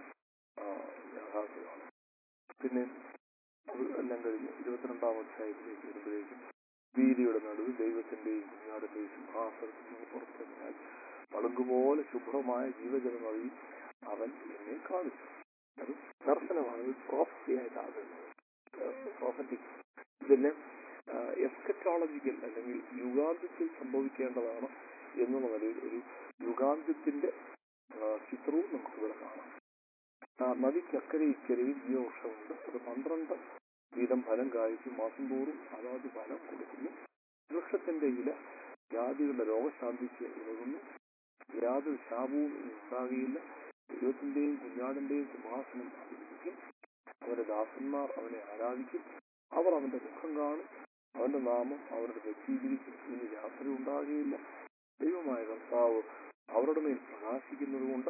ആ, യാഥാർത്ഥ്യമാണ് പിന്നെ അത് എല്ലാം കഴിഞ്ഞ് ഇരുപത്തിരണ്ടാം അധ്യായത്തിലേക്ക് വരുമ്പോഴേക്കും വീതിയുടെ നടുവിൽ ദൈവത്തിന്റെയും കുഞ്ഞാടിന്റെയും സിംഹാസനത്തിൽ നിന്ന് പുറത്തിറങ്ങിയാൽ പളുങ്കുപോലെ ശുഭ്രമായ ജീവജല നദി അവൻ എന്നെ കാണിച്ചു അത് ദർശനമാണ് ഇത് പ്രോഫസിയായിട്ടാകുന്നത് പ്രോഫറ്റിക് ഇതെല്ലാം എസ്കറ്റോളജിക്കൽ അല്ലെങ്കിൽ യുഗാന്ത്യത്തിൽ സംഭവിക്കേണ്ടതാണ് എന്നുള്ള നിലയിൽ ഒരു യുഗാന്ത്യത്തിന്റെ ആ, ചിത്രവും നമുക്കിവിടെ കാണാം ആ, നദിക്കക്കരെ ഇക്കരയും ജീവവൃക്ഷമുണ്ട് അത് പന്ത്രണ്ട് വീതം ഫലം കായ്ച്ചു മാസം തോറും അതാത് ഫലം കൊടുക്കുന്നു വൃക്ഷത്തിന്റെ ഇല ജാതികളുടെ രോഗശാന്തിക്ക് ഉതകുന്നു യാതൊരു ശാപവും ഇനി ഉണ്ടാകുകയില്ല ദൈവത്തിന്റെയും കുഞ്ഞാടിന്റെയും സിംഹാസനം അവതരിപ്പിക്കും അവന്റെ ദാസന്മാർ അവനെ ആരാധിക്കും അവർ അവന്റെ മുഖം കാണും അവന്റെ നാമം അവരുടെ നെറ്റിയിലിരിക്കും ഇനി രാത്രി ഉണ്ടാകുകയില്ല ദൈവമായ കർത്താവ് അവരുടെ മേൽ പ്രകാശിക്കുന്നത് കൊണ്ട്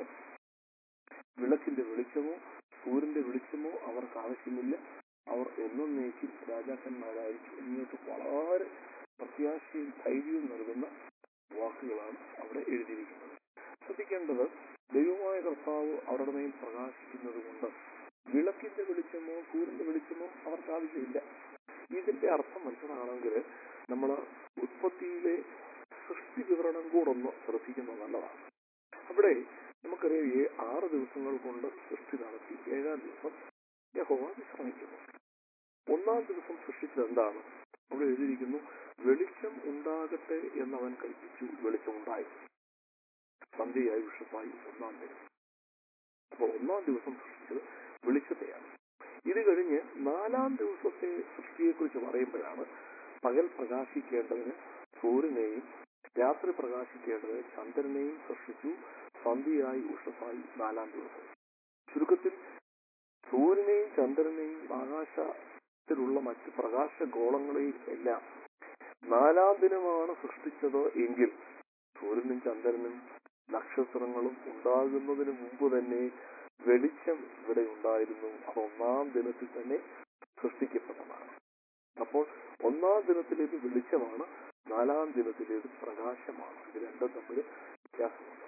വിളക്കിന്റെ വെളിച്ചമോ സൂര്യന്റെ വെളിച്ചമോ അവർക്ക് ആവശ്യമില്ല അവർ എന്നേക്കും രാജാക്കന്മാരായിരിക്കും എന്നിട്ട് വളരെ പ്രത്യാശയും ധൈര്യവും നൽകുന്ന വാക്കുകളാണ് അവിടെ എഴുതിയിരിക്കുന്നത് ശ്രദ്ധിക്കേണ്ടത് ദൈവമായ കർത്താവ് അവരുടെ മേൽ പ്രകാശിക്കുന്നത് കൊണ്ട് വിളക്കിന്റെ വെളിച്ചമോ സൂര്യന്റെ വെളിച്ചമോ അവർക്ക് ആവശ്യമില്ല ഇതിന്റെ അർത്ഥം മനസ്സിലാണെങ്കിൽ നമ്മൾ ഉത്പത്തിയിലെ സൃഷ്ടി വിവരണം കൂടൊന്ന് ശ്രദ്ധിക്കുന്നത് നല്ലതാണ് അവിടെ നമുക്കറിയാം ഈ ആറ് ദിവസങ്ങൾ കൊണ്ട് സൃഷ്ടി നടത്തി ഏഴാം ദിവസം യഹോവ വിശ്രമിക്കുന്നു ഒന്നാം ദിവസം സൃഷ്ടിച്ചത് എന്താണ് അവിടെ എഴുതിയിരിക്കുന്നു വെളിച്ചം ഉണ്ടാകട്ടെ എന്നവൻ കൽപ്പിച്ചു വെളിച്ചമുണ്ടായി സന്ധ്യയായി വിഷപ്പായി ഒന്നാം ദിവസം അപ്പൊ ഒന്നാം ദിവസം സൃഷ്ടിച്ചത് വെളിച്ചത്തെയാണ് ഇത് കഴിഞ്ഞ് നാലാം ദിവസത്തെ സൃഷ്ടിയെക്കുറിച്ച് പറയുമ്പോഴാണ് പകൽ പ്രകാശിക്കേണ്ടതിന് സൂര്യനെയും രാത്രി പ്രകാശിക്കേണ്ടതിന് ചന്ദ്രനെയും സൃഷ്ടിച്ചു സന്ധ്യയായി ഉഷസായി നാലാം ദിവസം ചുരുക്കത്തിൽ സൂര്യനെയും ചന്ദ്രനെയും ആകാശത്തിലുള്ള മറ്റ് പ്രകാശ ഗോളങ്ങളെയും എല്ലാം നാലാം ദിനമാണ് സൃഷ്ടിച്ചത് എങ്കിൽ സൂര്യനും ചന്ദ്രനും നക്ഷത്രങ്ങളും ഉണ്ടാകുന്നതിന് മുമ്പ് തന്നെ വെളിച്ചം ഇവിടെ ഉണ്ടായിരുന്നു അത് ഒന്നാം ദിനത്തിൽ തന്നെ സൃഷ്ടിക്കപ്പെട്ടതാണ് അപ്പോൾ ഒന്നാം ദിനത്തിലേത് വെളിച്ചമാണ് നാലാം ദിനത്തിലേത് പ്രകാശമാണ് ഇത് രണ്ടും തമ്മിൽ വ്യത്യാസമുണ്ട്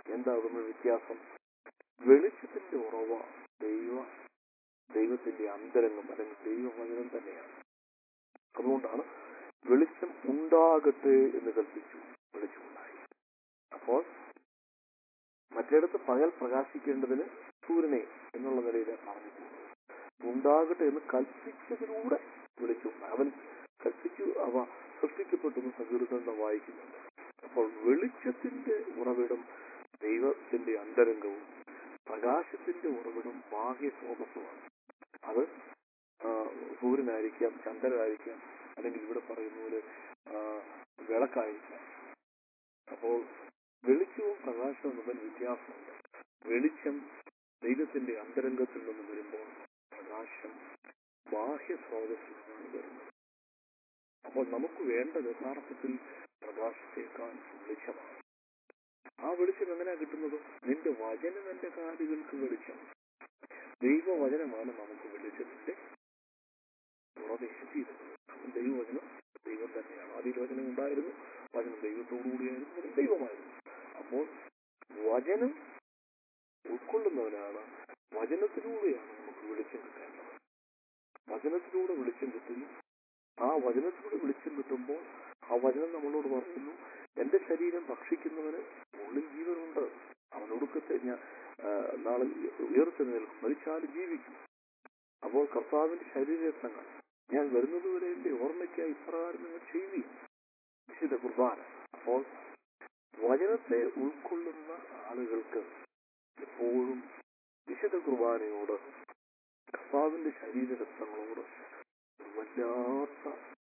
എന്താകുന്നു വ്യത്യാസം വെളിച്ചത്തിന്റെ ഉറവ ദൈവ ദൈവത്തിന്റെ അന്തരംഗം അല്ലെങ്കിൽ ദൈവവചനം തന്നെയാണ് അതുകൊണ്ടാണ് വെളിച്ചം ഉണ്ടാകട്ടെ എന്ന് കൽപ്പിച്ചു വെളിച്ചമുണ്ടായി അപ്പോൾ മറ്റിടത്ത് പകൽ പ്രകാശിക്കേണ്ടതിന് സൂര്യനെ എന്നുള്ള നിലയിൽ പറഞ്ഞിട്ടുണ്ട് ഉണ്ടാകട്ടെ എന്ന് കൽപ്പിച്ചതിലൂടെ വെളിച്ചമുണ്ടായി അവൻ കൽപ്പിച്ചു അവ സൃഷ്ടിക്കപ്പെട്ടെന്ന് സങ്കീർത്തനം വായിക്കുന്നുണ്ട് അപ്പോൾ വെളിച്ചത്തിന്റെ ഉറവിടം ദൈവത്തിന്റെ അന്തരംഗവും പ്രകാശത്തിന്റെ ഉറവിടം ബാഹ്യ സ്രോതസ്സുമാണ് അത് ആ, സൂര്യനായിരിക്കാം ചന്ദ്രനായിരിക്കാം അല്ലെങ്കിൽ ഇവിടെ പറയുന്ന പോലെ ആ, വിളക്കായിരിക്കാം അപ്പോൾ വെളിച്ചവും പ്രകാശവും തമ്മിൽ വ്യത്യാസമുണ്ട് വെളിച്ചം ദൈവത്തിന്റെ അന്തരംഗത്തിൽ നിന്ന് വരുമ്പോൾ പ്രകാശം ബാഹ്യ സ്രോതസ്സിൽ നിന്നാണ് വരുന്നത് അപ്പോൾ നമുക്ക് വേണ്ടത് യഥാർത്ഥത്തിൽ പ്രകാശത്തേക്കാൾ വെളിച്ചമാണ് ആ വെളിച്ചം എങ്ങനെയാ കിട്ടുന്നത് നിന്റെ വചനം എന്റെ കാലുകൾക്ക് വെളിച്ചം ദൈവവചനമാണ് നമുക്ക് വെളിച്ചത്തിന്റെ ഉറവെത്തിയിരുന്നത് ദൈവവചനം ദൈവം തന്നെയാണ് അതിൽ വചനം ഉണ്ടായിരുന്നു വചനം ദൈവത്തോടുകൂടിയായിരുന്നു വചനം ദൈവമായിരുന്നു അപ്പോൾ വചനം ഉൾക്കൊള്ളുന്നവനാണ് വചനത്തിലൂടെയാണ് നമുക്ക് വെളിച്ചം കിട്ടേണ്ടത് വചനത്തിലൂടെ വെളിച്ചം കിട്ടുന്നു ആ വചനത്തിലൂടെ വെളിച്ചം കിട്ടുമ്പോൾ ആ വചനം നമ്മളോട് പറയുന്നു എന്റെ ശരീരം ഭക്ഷിക്കുന്നവന് ഉള്ളിൽ ജീവനുണ്ട് അവനൊടുക്കത്തെ ഞാൻ ആ, നാളെ ഉയർത്തെഴുന്നേൽക്കും മരിച്ചാലും ജീവിക്കും അപ്പോൾ കർത്താവിന്റെ ശരീരരത്നങ്ങൾ ഞാൻ വരുന്നതുവരെ എന്റെ ഓർമ്മയ്ക്കായി ഇപ്രകാരം നിങ്ങൾ ചെയ്യുകയും വിശുദ്ധ കുർബാന അപ്പോൾ വചനത്തെ ഉൾക്കൊള്ളുന്ന ആളുകൾക്ക് എപ്പോഴും വിശുദ്ധ കുർബാനയോട് കർത്താവിന്റെ ശരീരരത്നങ്ങളോട് ഒരു വല്ലാത്ത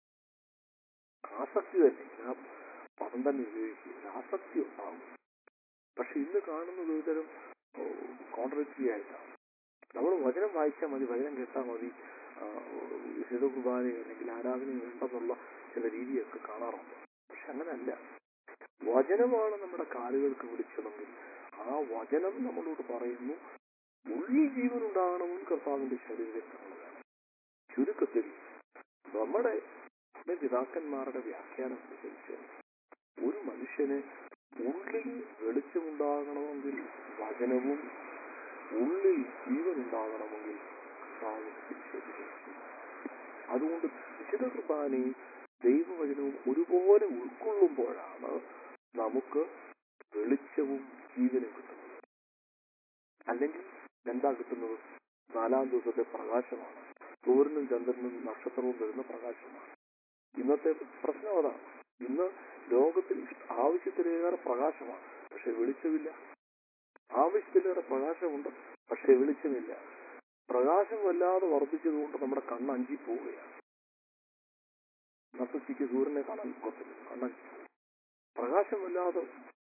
ആസക്തി തന്നെ ഞാൻ പദം തന്നെ ഉപയോഗിക്കുക ആസക്തി ഉണ്ടാകും പക്ഷെ ഇന്ന് കാണുന്നത് ഒരുതരം കോൺട്രക്റ്റീവ് ആയിട്ടാണ് നമ്മൾ വചനം വായിച്ചാൽ മതി വചനം കേട്ടാൽ മതി ആ, വിശുദ്ധ കുർബാനയോ അല്ലെങ്കിൽ ആരാധനയോ വേണ്ടെന്നുള്ള ചില രീതിയൊക്കെ കാണാറുണ്ട് പക്ഷെ അങ്ങനല്ല വചനമാണ് നമ്മുടെ കാലുകൾക്ക് വിളിച്ചതെങ്കിൽ ആ വചനം നമ്മളോട് പറയുന്നു ഉള്ളിൽ ജീവൻ ഉണ്ടാകണമെന്ന് കർത്താവിന്റെ ശരീരത്തിനുള്ളതാണ് ചുരുക്കത്തിൽ നമ്മുടെ നമ്മുടെ പിതാക്കന്മാരുടെ വ്യാഖ്യാനം അനുസരിച്ച് ഒരു മനുഷ്യന് ഉള്ളിൽ വെളിച്ചമുണ്ടാകണമെങ്കിൽ വചനവും ഉള്ളിൽ ജീവൻ ഉണ്ടാകണമെങ്കിൽ കർത്താവിന്റെ ശരീരം അതുകൊണ്ട് വിശുദ്ധ കുർബാനയും ദൈവവചനവും ഒരുപോലെ ഉൾക്കൊള്ളുമ്പോഴാണ് നമുക്ക് വെളിച്ചവും ജീവനും കിട്ടുന്നത് അല്ലെങ്കിൽ എന്താ കിട്ടുന്നത് നാലാം ദിവസത്തെ പ്രകാശമാണ് സൂര്യനും ചന്ദ്രനും നക്ഷത്രവും വരുന്ന പ്രകാശമാണ് ഇന്നത്തെ പ്രശ്നം അതാണ് ഇന്ന് ലോകത്തിൽ ആവശ്യത്തിലേറെ പ്രകാശമാണ് പക്ഷെ വെളിച്ചമില്ല ആവശ്യത്തിലേറെ പ്രകാശമുണ്ട് പക്ഷെ വെളിച്ചമില്ല പ്രകാശം വല്ലാതെ വർദ്ധിച്ചതുകൊണ്ട് നമ്മുടെ കണ്ണ് അഞ്ചി പോവുകയാണ് നട്ടുച്ചയ്ക്ക് സൂര്യനെ കാണാൻ ഒക്കത്തില്ല കണ്ണഞ്ചി പോകും പ്രകാശം വല്ലാതെ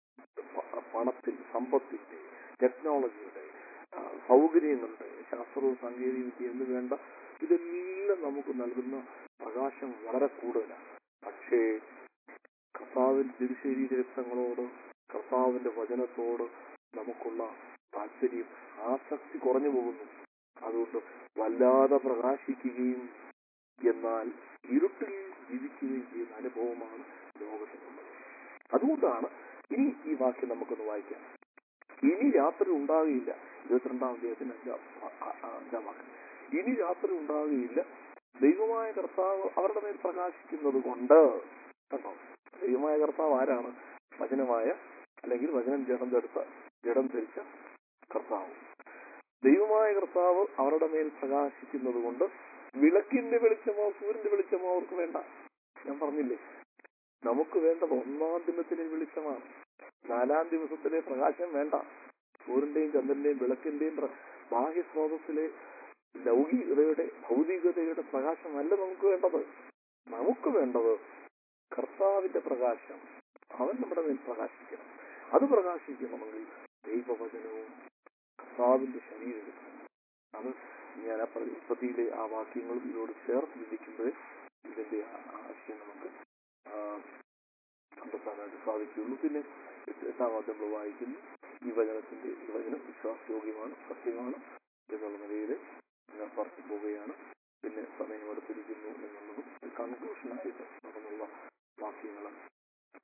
പ- പണത്തിൽ സമ്പത്തിന്റെ ടെക്നോളജിയുടെ ആ, സൗകര്യങ്ങളുടെ ശാസ്ത്രവും സാങ്കേതിക വിദ്യ എന്ന് വേണ്ട ഇതെല്ലാം നമുക്ക് നൽകുന്ന പ്രകാശം വളരെ കൂടുതലാണ് പക്ഷേ കർത്താവിന്റെ തിരുശരീര രക്തങ്ങളോട് കർത്താവിന്റെ വചനത്തോട് നമുക്കുള്ള താല്പര്യം ആസക്തി കുറഞ്ഞു പോകുന്നു അതുകൊണ്ട് വല്ലാതെ പ്രകാശിക്കുകയും എന്നാൽ ഇരുട്ടിൽ ജീവിക്കുകയും ചെയ്യുന്ന അനുഭവമാണ് ലോകത്തിനുള്ളത് അതുകൊണ്ടാണ് ഇനി ഈ വാക്യം നമുക്കൊന്ന് വായിക്കാം ഇനി രാത്രി ഉണ്ടാകുകയില്ല ഇരുപത്തിരണ്ടാം അധ്യായത്തിന് അഞ്ചാം ആ- ആ- ആ അഞ്ചാം വാക്യം ഇനി രാത്രി ഉണ്ടാകുകയില്ല ദൈവമായ കർത്താവ് അവരുടെ മേൽ പ്രകാശിക്കുന്നത് കൊണ്ട് കണ്ടോ ദൈവമായ കർത്താവ് ആരാണ് വചനമായ അല്ലെങ്കിൽ വചനം ജഡം ധരിച്ച ജഡം ധരിച്ച കർത്താവ് ദൈവമായ കർത്താവ് അവരുടെ മേൽ പ്രകാശിക്കുന്നത് കൊണ്ട് വിളക്കിന്റെ വെളിച്ചമോ സൂര്യന്റെ വെളിച്ചമോ അവർക്ക് വേണ്ട ഞാൻ പറഞ്ഞില്ലേ നമുക്ക് വേണ്ടത് ഒന്നാം ദിനത്തിലെ വെളിച്ചമാണ് നാലാം ദിവസത്തിലെ പ്രകാശം വേണ്ട സൂര്യന്റെയും ചന്ദ്രന്റെയും വിളക്കിന്റെയും പ്ര- ബാഹ്യ സ്രോതസ്സിലെ ലൗകികതയുടെ ഭൗതികതയുടെ പ്രകാശമല്ല നമുക്ക് വേണ്ടത് നമുക്ക് വേണ്ടത് കർത്താവിന്റെ പ്രകാശം അവൻ നമ്മുടെ മേൽ പ്രകാശിക്കണം അത് പ്രകാശിക്കണമെങ്കിൽ ദൈവവചനവും കർത്താവിന്റെ ശരീരവും അത് ഞാൻ ആ പ്ര- ഉൽപ്പത്തിയിലെ ആ വാക്യങ്ങളും ഇതിനോട് ചേർത്ത് ചിന്തിക്കുമ്പോഴേ ഇതിന്റെ ആ- ആ ആശയം നമുക്ക് ആ, കണ്ടെത്താനായിട്ട് സാധിക്കുകയുള്ളൂ പിന്നെ എട്ടാം വാക്യം നമ്മൾ വായിക്കുന്നു ഈ വചനത്തിന്റെ ഈ വചനം വിശ്വാസയോഗ്യമാണ് സത്യമാണ് എന്നുള്ള നിലയിൽ ഞാൻ പറഞ്ഞു പോവുകയാണ് പിന്നെ സമയം എടുത്തിരിക്കുന്നു എന്നുള്ളതും കൺക്ലൂഷനായിട്ട് നടന്നുള്ള വാക്യങ്ങൾ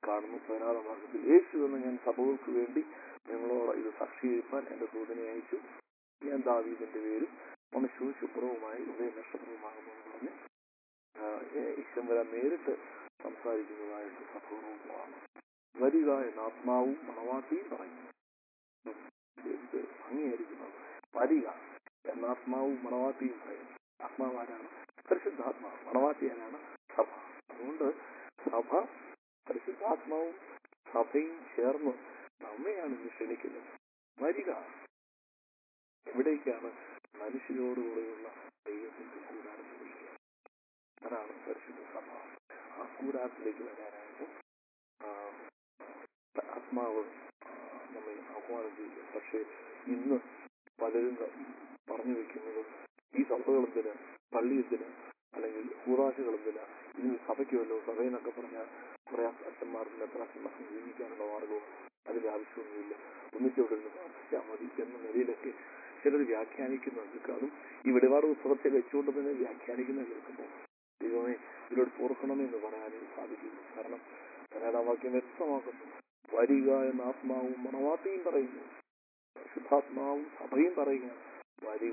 കാണുന്നു പതിനാറാം വാക്യത്തിൽ യേശു എന്ന് ഞാൻ സഭകൾക്ക് വേണ്ടി നിങ്ങളോട് ഇത് സാക്ഷീകരിപ്പാൻ എന്റെ ദൂതനെ അയച്ചു ഞാൻ ദാവീദിന്റെ പേരും മനുഷ്യ ശുഭ്രവുമായി ഉദയ നക്ഷത്രവുമാകുന്നു എന്ന് പറഞ്ഞ് ഈശ്വര നേരിട്ട് സംസാരിക്കുന്നതായിട്ട് സഭകവുമാണ് വരിക എന്ന ആത്മാവും മണവാട്ടിയും പറയുന്നു ഉം. ഇത് ഭംഗിയായിരിക്കുന്നത് വരിക എന്ന ആത്മാവും മണവാട്ടിയും പറയുന്നു ആത്മാവാരാണ് പരിശുദ്ധാത്മാവ് മണവാട്ടിയാരാണ് സഭ അതുകൊണ്ട് സഭ പരിശുദ്ധാത്മാവും സഭയും ചേർന്ന് നമ്മയാണ് ഇന്ന് ക്ഷണിക്കുന്നത് വരിക എവിടേക്കാണ് മനുഷ്യരോടുകൂടെയുള്ള ദൈവത്തിന്റെ കൂടാരത്തിലേക്ക് അതാണ് പരിശുദ്ധ സഭ ആ കൂടാരത്തിലേക്ക് വരാനായിട്ട് ആ, ആത്മാവ് ആ, നമ്മെ ആഹ്വാനം ചെയ്യുക പക്ഷേ ഇന്ന് പലരും പറഞ്ഞു വെക്കുന്നത് ഈ സഭകൾ എന്തിന് പള്ളി എന്തിന് അല്ലെങ്കിൽ കൂതാശകൾ എന്തിന് ഇനി സഭയ്ക്കുമല്ലോ സഭയെന്നൊക്കെ പറഞ്ഞാൽ കുറെ അച്ഛന്മാർക്കും എത്രാച്ഛന്മാർക്കും ജീവിക്കാനുള്ള മാർഗവും അതിന്റെ ആവശ്യമൊന്നുമില്ല ഒന്നിച്ചോടെ നിന്ന് പ്രാർത്ഥിച്ചാൽ മതി എന്ന നിലയിലൊക്കെ ചിലർ വ്യാഖ്യാനിക്കുന്നുണ്ട് അതും ഈ വെടിപാട് പുസ്തകത്തെ വെച്ചുകൊണ്ട് തന്നെ വ്യാഖ്യാനിക്കുന്ന കേൾക്കുമ്പോൾ ദൈവമേ ഇതിലോട് പോർക്കണമേ എന്ന് പറയാനേ സാധിക്കുന്നു കാരണം കന്നഡ വാക്യം വ്യക്തമാക്കുന്നു വരിക എന്ന ആത്മാവും മണവാട്ടിയും പറയുന്നു ശുദ്ധാത്മാവും സഭയും പറയുകയാണ് വരിക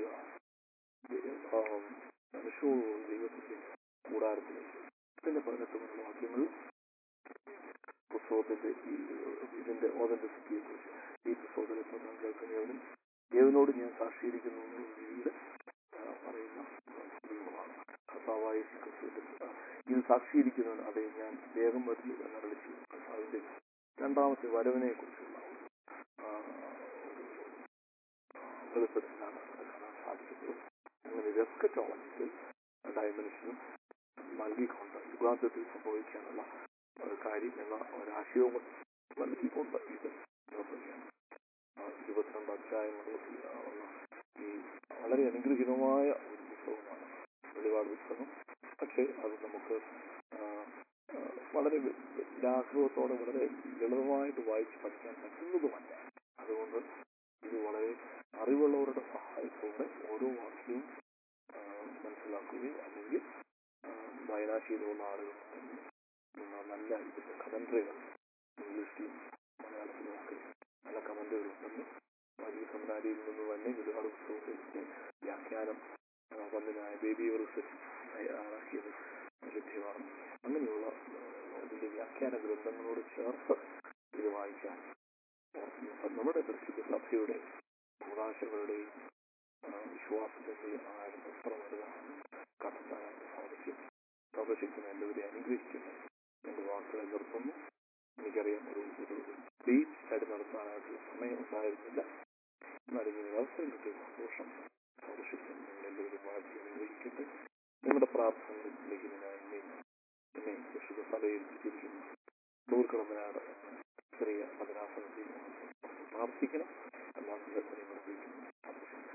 മനുഷ്യവും ദൈവത്തിന്റെ കൂടാരത്തിലേക്ക് പിന്നെ പതിനെട്ട് മുതലുള്ള വാക്യങ്ങളിൽ പുസ്തകത്തിന്റെ ഈ ഇതിന്റെ ഓതന്റിസിറ്റിയെ കുറിച്ച് ഈ പുസ്തകത്തിൽ ഇപ്പോൾ നാം കേൾക്കുന്നവനും ദൈവനോട് ഞാൻ സാക്ഷീകരിക്കുന്നു എന്നുള്ള രീതിയിൽ ആ, പറയുന്ന സംഭവമാണ് കർത്താവായ യേശു ക്രിസ്തുവിന്റെ ആ, ഇത് സാക്ഷീകരിക്കുന്നവൻ അതെ ഞാൻ വേഗം വരുന്നു എന്നറിയിച്ചു ചെയ്തു കർത്താവിന്റെ രണ്ടാമത്തെ വരവിനെ കുറിച്ചുള്ള വെളിപ്പെടുത്തലാണ് അവിടെ കാണാൻ സാധിക്കുന്നത് അങ്ങനെ രസ്കറ്റോളജിക്കൽ ഡയമെൻഷനും നൽകിക്കൊണ്ട് യുഗാന്തത്തിൽ സംഭവിക്കാനുള്ള ഒരു കാര്യം എന്ന ഒരാശയവും നൽകിക്കൊണ്ട് ഇത് നിർവഹിക്കുകയാണ് ആ, ഇരുപത്തിരണ്ട് അധ്യായങ്ങളിൽ ഉള്ള ഈ വളരെ അനുഗ്രഹീതമായ ഒരു പുസ്തകമാണ് വെളിപാട് പുസ്തകം പക്ഷേ അത് നമുക്ക് ആ, ആ, വളരെ വി- ലാഘവത്തോടെ വളരെ ലളിതമായിട്ട് വായിച്ച് പഠിക്കാൻ പറ്റുന്നതുമല്ല അതുകൊണ്ട് ഇത് വളരെ അറിവുള്ളവരുടെ സഹായത്തോടെ ഓരോ വാക്യവും ആ, മനസ്സിലാക്കുകയും അല്ലെങ്കിൽ ആ, വായനാശീലമുള്ള ആളുകൾ തന്നെ ഉം, നല്ല ഇതിന്റെ കമന്ററികൾ ഇംഗ്ലീഷിലും മലയാളത്തിലും ഒക്കെ നല്ല കമന്റുകൾ ഉണ്ടെന്ന് വലിയ സെമിനാരിയിൽ നിന്ന് തന്നെ ഒരുപാട് പുസ്തകത്തിന്റെ വ്യാഖ്യാനം ആ, വന്നതിനായ ബേബി റിസർച്ച് തയ്യാറാക്കിയത് ലഭ്യമാണ് അങ്ങനെയുള്ള ആ, ഇതിന്റെ വ്യാഖ്യാന ഗ്രന്ഥങ്ങളോട് ചേർത്ത് ഇത് വായിക്കാൻ ഓർക്കുന്നു. നമ്മുടെ പരിശുദ്ധ സഭയുടെ കൂടാശകളുടെയും ആ, വിശ്വാസത്തിന്റെയും ആഴം എത്ര വലുതാണെന്ന് കണ്ടെത്താനായിട്ട് സാധിക്കും സർവശക്തനെ എല്ലാവരെയും അനുഗ്രഹിക്കുന്നു എന്റെ വാക്കുകളെ നിർത്തുന്നു എനിക്കറിയാം ഒരു ഒരു ഡീപ് സ്റ്റഡി നടത്താനായിട്ടുള്ള സമയം ഉണ്ടായിരുന്നില്ല എന്നാലും ഇങ്ങനെ ഒരു അവസരം കിട്ടിയ സന്തോഷം സർവശക്തൻ നിങ്ങൾ എല്ലാവരും വാഴ്ത്തി അനുഗ്രഹിക്കട്ടെ നിങ്ങളുടെ പ്രാർത്ഥനകളിലേക്ക് ഞാൻ എന്നെ എന്നെ വിശുദ്ധ സഭയിൽ എത്തിച്ചിരിക്കുന്നു ദൂർക്കടമ്പനാട് എന്ന ചെറിയ ഭദ്രാസനത്തിൽ പ്രാർത്ഥിക്കണം എല്ലാ സന്ദർഭങ്ങളും നിർവഹിക്കുന്നു സർവശക്തൻ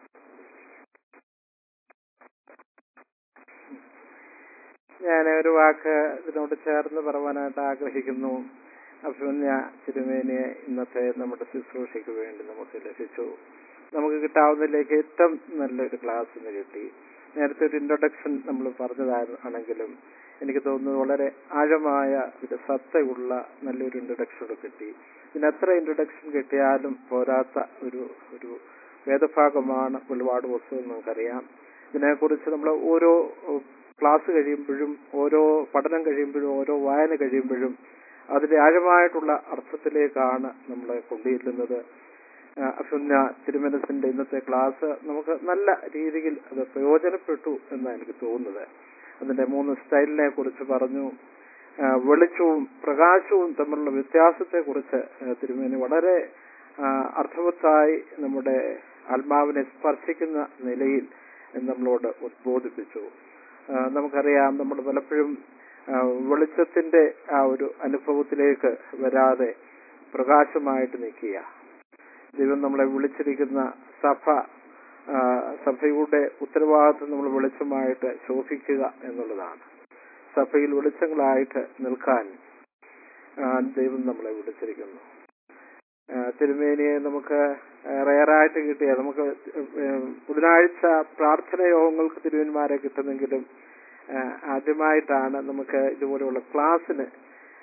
ഞാൻ ഒരു വാക്ക് ഇതിനോട് ചേർന്ന് പറയാനായിട്ട് ആഗ്രഹിക്കുന്നു അഭിമന്യ തിരുമേനിയെ ഇന്നത്തെ നമ്മുടെ ശുശ്രൂഷയ്ക്ക് വേണ്ടി നമുക്ക് ലഭിച്ചു നമുക്ക് കിട്ടാവുന്നതിലേക്ക് ഏറ്റവും നല്ലൊരു ക്ലാസ് ഇന്ന് കിട്ടി നേരത്തെ ഒരു ഇൻട്രൊഡക്ഷൻ നമ്മൾ പറഞ്ഞതാണെങ്കിലും എനിക്ക് തോന്നുന്നു വളരെ ആഴമായ ഒരു സത്തയുള്ള നല്ലൊരു ഇൻട്രൊഡക്ഷൻ കിട്ടി ഇതിന് എത്ര ഇൻട്രൊഡക്ഷൻ കിട്ടിയാലും പോരാത്ത ഒരു ഒരു വേദഭാഗമാണ് ഒരുപാട് പുസ്തകം നമുക്കറിയാം ഇതിനെക്കുറിച്ച് നമ്മൾ ഓരോ ക്ലാസ് കഴിയുമ്പോഴും ഓരോ പഠനം കഴിയുമ്പോഴും ഓരോ വായന കഴിയുമ്പോഴും അതിന്റെ ആഴമായിട്ടുള്ള അർത്ഥത്തിലേക്കാണ് നമ്മളെ കൊണ്ടുചെല്ലുന്നത് ആ, അഭിമന്യ തിരുമനസിന്റെ ഇന്നത്തെ ക്ലാസ് നമുക്ക് നല്ല രീതിയിൽ അത് പ്രയോജനപ്പെട്ടു എന്നാണ് എനിക്ക് തോന്നുന്നത് അതിന്റെ മൂന്ന് സ്റ്റൈലിനെ കുറിച്ച് പറഞ്ഞു ആ, വെളിച്ചവും പ്രകാശവും തമ്മിലുള്ള വ്യത്യാസത്തെ കുറിച്ച് തിരുമേനി വളരെ ആ, അർത്ഥവത്തായി നമ്മുടെ ആത്മാവിനെ സ്പർശിക്കുന്ന നിലയിൽ നമ്മളോട് ഉദ്ബോധിപ്പിച്ചു ആ, നമുക്കറിയാം നമ്മൾ പലപ്പോഴും ആ, വെളിച്ചത്തിന്റെ ആ ഒരു അനുഭവത്തിലേക്ക് വരാതെ പ്രകാശമായിട്ട് നിൽക്കുക ദൈവം നമ്മളെ വിളിച്ചിരിക്കുന്ന സഭ ആ, സഭയുടെ ഉത്തരവാദിത്വം നമ്മൾ വെളിച്ചമായിട്ട് ശോഭിക്കുക എന്നുള്ളതാണ് സഭയിൽ വെളിച്ചങ്ങളായിട്ട് നിൽക്കാൻ ആ, ദൈവം നമ്മളെ വിളിച്ചിരിക്കുന്നു ആ, തിരുമേനിയെ നമുക്ക് റയറായിട്ട് കിട്ടിയ നമുക്ക് ഏഹ്, ബുധനാഴ്ച പ്രാർത്ഥന യോഗങ്ങൾക്ക് തിരുവന്മാരെ കിട്ടുന്നെങ്കിലും ആ, ആദ്യമായിട്ടാണ് നമുക്ക് ഇതുപോലെയുള്ള ക്ലാസ്സിന്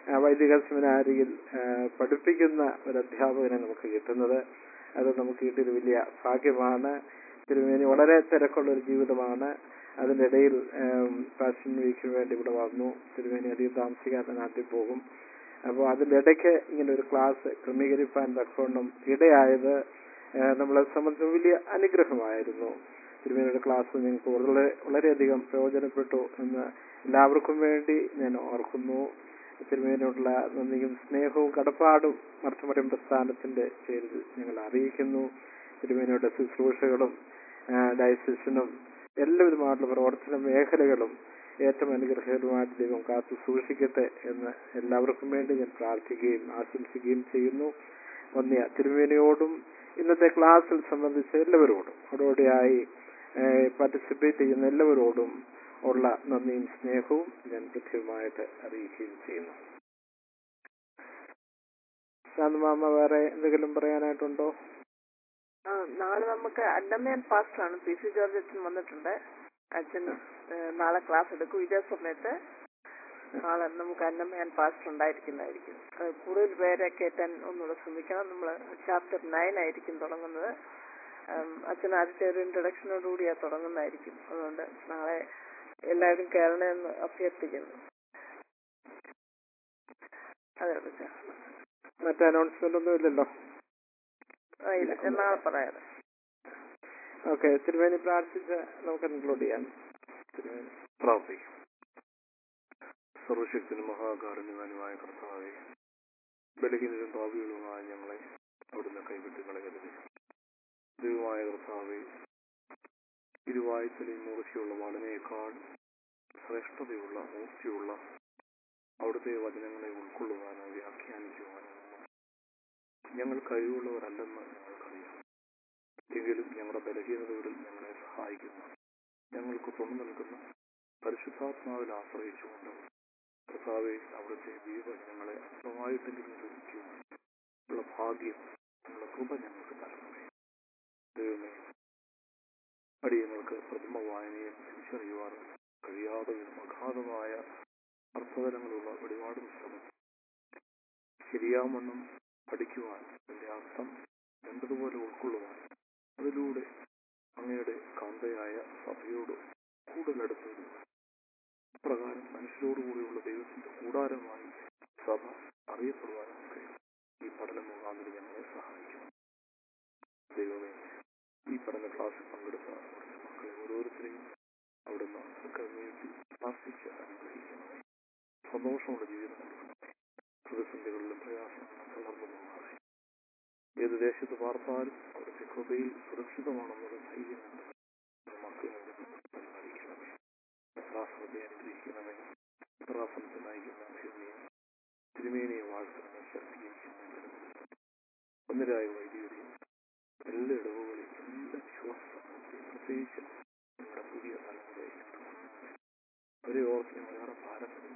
ആ, വൈദിക സെമിനാരിയിൽ ആ, പഠിപ്പിക്കുന്ന ഒരു അധ്യാപകനെ നമുക്ക് കിട്ടുന്നത് അത് നമുക്ക് കിട്ടിയൊരു വലിയ ഭാഗ്യമാണ് തിരുമേനി വളരെ തിരക്കുള്ള ഒരു ജീവിതമാണ് അതിൻ്റെ ഇടയിൽ ഫാഷൻ വീക്കിന് വേണ്ടി ഇവിടെ വന്നു തിരുമേനി അധികം താമസിക്കാതെ നാട്ടിൽ പോകും അപ്പോൾ അതിൻ്റെ ഇടയ്ക്ക് ഇങ്ങനെ ഒരു ക്ലാസ് ക്രമീകരിക്കാൻ തക്കവണ്ണം ഇടയായത് ആ, നമ്മളെ സംബന്ധിച്ച് വലിയ അനുഗ്രഹമായിരുന്നു തിരുമേനിയുടെ ക്ലാസ് ഞങ്ങൾക്ക് വളരെ വളരെയധികം പ്രയോജനപ്പെട്ടു എന്ന് എല്ലാവർക്കും വേണ്ടി ഞാൻ ഓർക്കുന്നു തിരുമേനിയോടുള്ള നന്ദിയും സ്നേഹവും കടപ്പാടും മർത്തമരം പ്രസ്ഥാനത്തിന്റെ പേരിൽ ഞങ്ങൾ അറിയിക്കുന്നു തിരുമേനിയുടെ ശുശ്രൂഷകളും ഡയസിഷനും എല്ലാവിധമായിട്ടുള്ള പ്രവർത്തന മേഖലകളും ഏറ്റവും അനുഗ്രഹകരമായിട്ട് ദൈവം കാത്തു സൂക്ഷിക്കട്ടെ എന്ന് എല്ലാവർക്കും വേണ്ടി ഞാൻ പ്രാർത്ഥിക്കുകയും ആശംസിക്കുകയും ചെയ്യുന്നു ഒന്നിയ തിരുമേനിയോടും ഇന്നത്തെ ക്ലാസ്സിൽ സംബന്ധിച്ച എല്ലാവരോടും അതോടെയായി പാർട്ടിസിപ്പേറ്റ് ചെയ്യുന്ന എല്ലാവരോടും ഉള്ള നന്ദിയും സ്നേഹവും ഞാൻ കൃത്യമായിട്ട് അറിയിക്കുകയും ചെയ്യുന്നു ശാന്തമാമ വേറെ എന്തെങ്കിലും പറയാനായിട്ടുണ്ടോ ആ, നാളെ നമുക്ക് അന്നമ്മയൻ പാസ്റ്റർ ആണ് പി സി ജോർജ് അച്ഛൻ വന്നിട്ടുണ്ട് അച്ഛൻ ഏ, നാളെ ക്ലാസ് എടുക്കും ഇതേ സമയത്ത് നാളെ നമുക്ക് അന്നമ്മയൻ പാസ്റ്റർ ഉണ്ടായിരിക്കുന്നതായിരിക്കും അത് കൂടുതൽ പേരെ കയറ്റാൻ ഒന്നുകൂടെ ശ്രമിക്കണം നമ്മൾ ചാപ്റ്റർ നയൻ ആയിരിക്കും തുടങ്ങുന്നത് ഉം, അച്ഛൻ ആദ്യത്തെ ഒരു ഇൻട്രൊഡക്ഷനോടുകൂടിയാണ് തുടങ്ങുന്നതായിരിക്കും അതുകൊണ്ട് നാളെ എല്ലാവരും കയറണമെന്ന് അഭ്യർത്ഥിക്കുന്നു അതെ അച്ഛാ മറ്റേ അനൗൺസ്മെന്റ് ഒന്നും ഇല്ലല്ലോ ആ ഇല്ല ഞാൻ നാളെ പറയാം ഓക്കെ തിരുവേനി പ്രാർത്ഥിച്ച് നമുക്ക് ഇൻക്ലൂഡ് ചെയ്യാം തിരുവേനി പ്രാർത്ഥിക്കും സർവശക്തിനും മഹാകാരുണ്യവാനുമായ കർത്താവെ ബലഹീനരും ഭാവികളുമായ ഞങ്ങളെ അവിടുന്ന് കൈവിട്ട് കളയരുത് ദൈവമായ കർത്താവെ ഇരുവായത്തിലെ മൂർച്ചയുള്ള വാളിനേക്കാൾ ശ്രേഷ്ഠതയുള്ള മൂർച്ചയുള്ള അവിടുത്തെ വചനങ്ങളെ ഉൾക്കൊള്ളുവാനോ വ്യാഖ്യാനിക്കുവാനോ ഒന്നും ഞങ്ങൾ കഴിവുള്ളവരല്ലെന്ന് ഞങ്ങൾക്കറിയാം എങ്കിലും ഞങ്ങളുടെ ബലഹീനതകളിൽ ഞങ്ങളെ സഹായിക്കുന്ന ഞങ്ങൾക്ക് തുണ നൽകുന്ന പരിശുദ്ധാത്മാവിൽ ആശ്രയിച്ചുകൊണ്ട് കർത്താവെ അവിടുത്തെ ദീപജനങ്ങളെ അർത്ഥമായിട്ടെങ്കിലും ഗ്രഹിക്കുവാൻ ഉള്ള ഭാഗ്യം ഉള്ള കൃപ ഞങ്ങൾക്ക് നൽകണമേ ദൈവമേ അടിയങ്ങൾക്ക് പ്രഥമ വായനയെ തിരിച്ചറിയുവാനും കഴിയാതെ വരും അഗാധമായ അർത്ഥതലങ്ങളുള്ള വെളിപാട് പുസ്തകം ശരിയാവണ്ണം പഠിക്കുവാൻ അതിന്റെ അർത്ഥം വേണ്ടതുപോലെ ഉൾക്കൊള്ളുവാൻ അതിലൂടെ അങ്ങയുടെ കാന്തയായ സഭയോട് കൂടുതലടുത്ത് പ്രകാരം മനുഷ്യരോടുകൂടിയുള്ള ദൈവത്തിന്റെ കൂടാരമായി സഭ അറിയപ്പെടുവാനൊക്കെ ഈ പഠനം മുഖാന്തരം ഞങ്ങളെ സഹായിക്കും ദൈവമേ ഈ പഠന ക്ലാസ്സിൽ പങ്കെടുത്ത അവിടുത്തെ മക്കളെ ഓരോരുത്തരെയും അവിടുന്ന് ക്രമീകരിച്ച് പ്രാർത്ഥിച്ച് അനുഗ്രഹിക്കണമേ സന്തോഷമുള്ള ജീവിതം നൽകണമേ പ്രതിസന്ധികളിലും പ്രയാസങ്ങളിലും തളർന്നു പോകാതെ ഏത് ദേശത്ത് പാർത്താലും അവിടുത്തെ കൃപയിൽ സുരക്ഷിതമാണെന്നുള്ള ധൈര്യം മക്കൾ പരിപാലിക്കണമേ യഥാസനത്തെ അനുഗ്രഹിക്കണമേ യഥാസനത്തെ നയിക്കുന്ന അഭിമയെ തിരുമേനിയെ വാഴ്ത്തണമേ ശക്തീകരിക്കണമേ ഒന്നിരായ വൈദ്യുതി എല്ലാ ഇടവുകളിൽ എല്ലാ വിശ്വാസത്തെയും പ്രത്യേകിച്ച് നമ്മുടെ പുതിയ തലമുറയെ അവരെ ഓർത്ത് ഞങ്ങളേറെ ഭാരപ്പെടും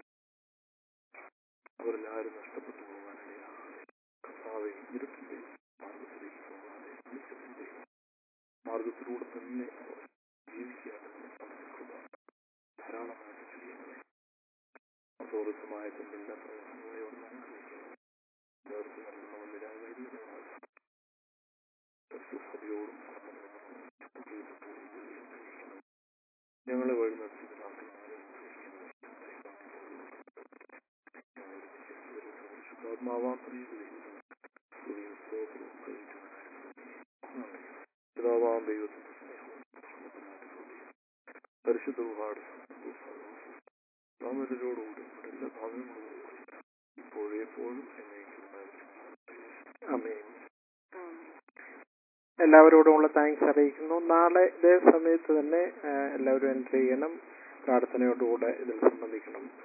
അവരെല്ലാവരും നഷ്ടപ്പെട്ടു പോകാനിടയാകാതെ കർത്താവെ ഇരുട്ടിന്റെ മാർഗത്തിലേക്ക് പോകാതെ വെളിച്ചത്തിന്റെ മാർഗത്തിലൂടെ തന്നെ അവർ ജീവിക്കാനുള്ള കൃപ ധാരാളമായിട്ട് ചെയ്യണമേ അസൗരസമായ തന്റെ എല്ലാ പ്രവർത്തനങ്ങളെയോട് ഞാൻ അറിയിക്കുന്നു നേതൃത്വം നൽകുന്ന ഒന്നിരായ വൈദികമായി സഭയോടും ഞങ്ങളെ വഴി നടത്തി പരിശുദ്ധാത്മാവാം പിതാവാം ദൈവത്തിന്റെ സ്നേഹവും പരിശുദ്ധ ഒരുപാട് നാമരോടുകൂടി എല്ലാ ഭാഗങ്ങളും ഇപ്പോഴും എപ്പോഴും എന്നേക്കുണ്ടായിരിക്കും അമേ എല്ലാവരോടുമുള്ള താങ്ക്സ് അറിയിക്കുന്നു നാളെ ഇതേ സമയത്ത് തന്നെ ആ, എല്ലാവരും എൻട്രി ചെയ്യണം പ്രാർത്ഥനയോടുകൂടെ ഇതിൽ സംബന്ധിക്കണം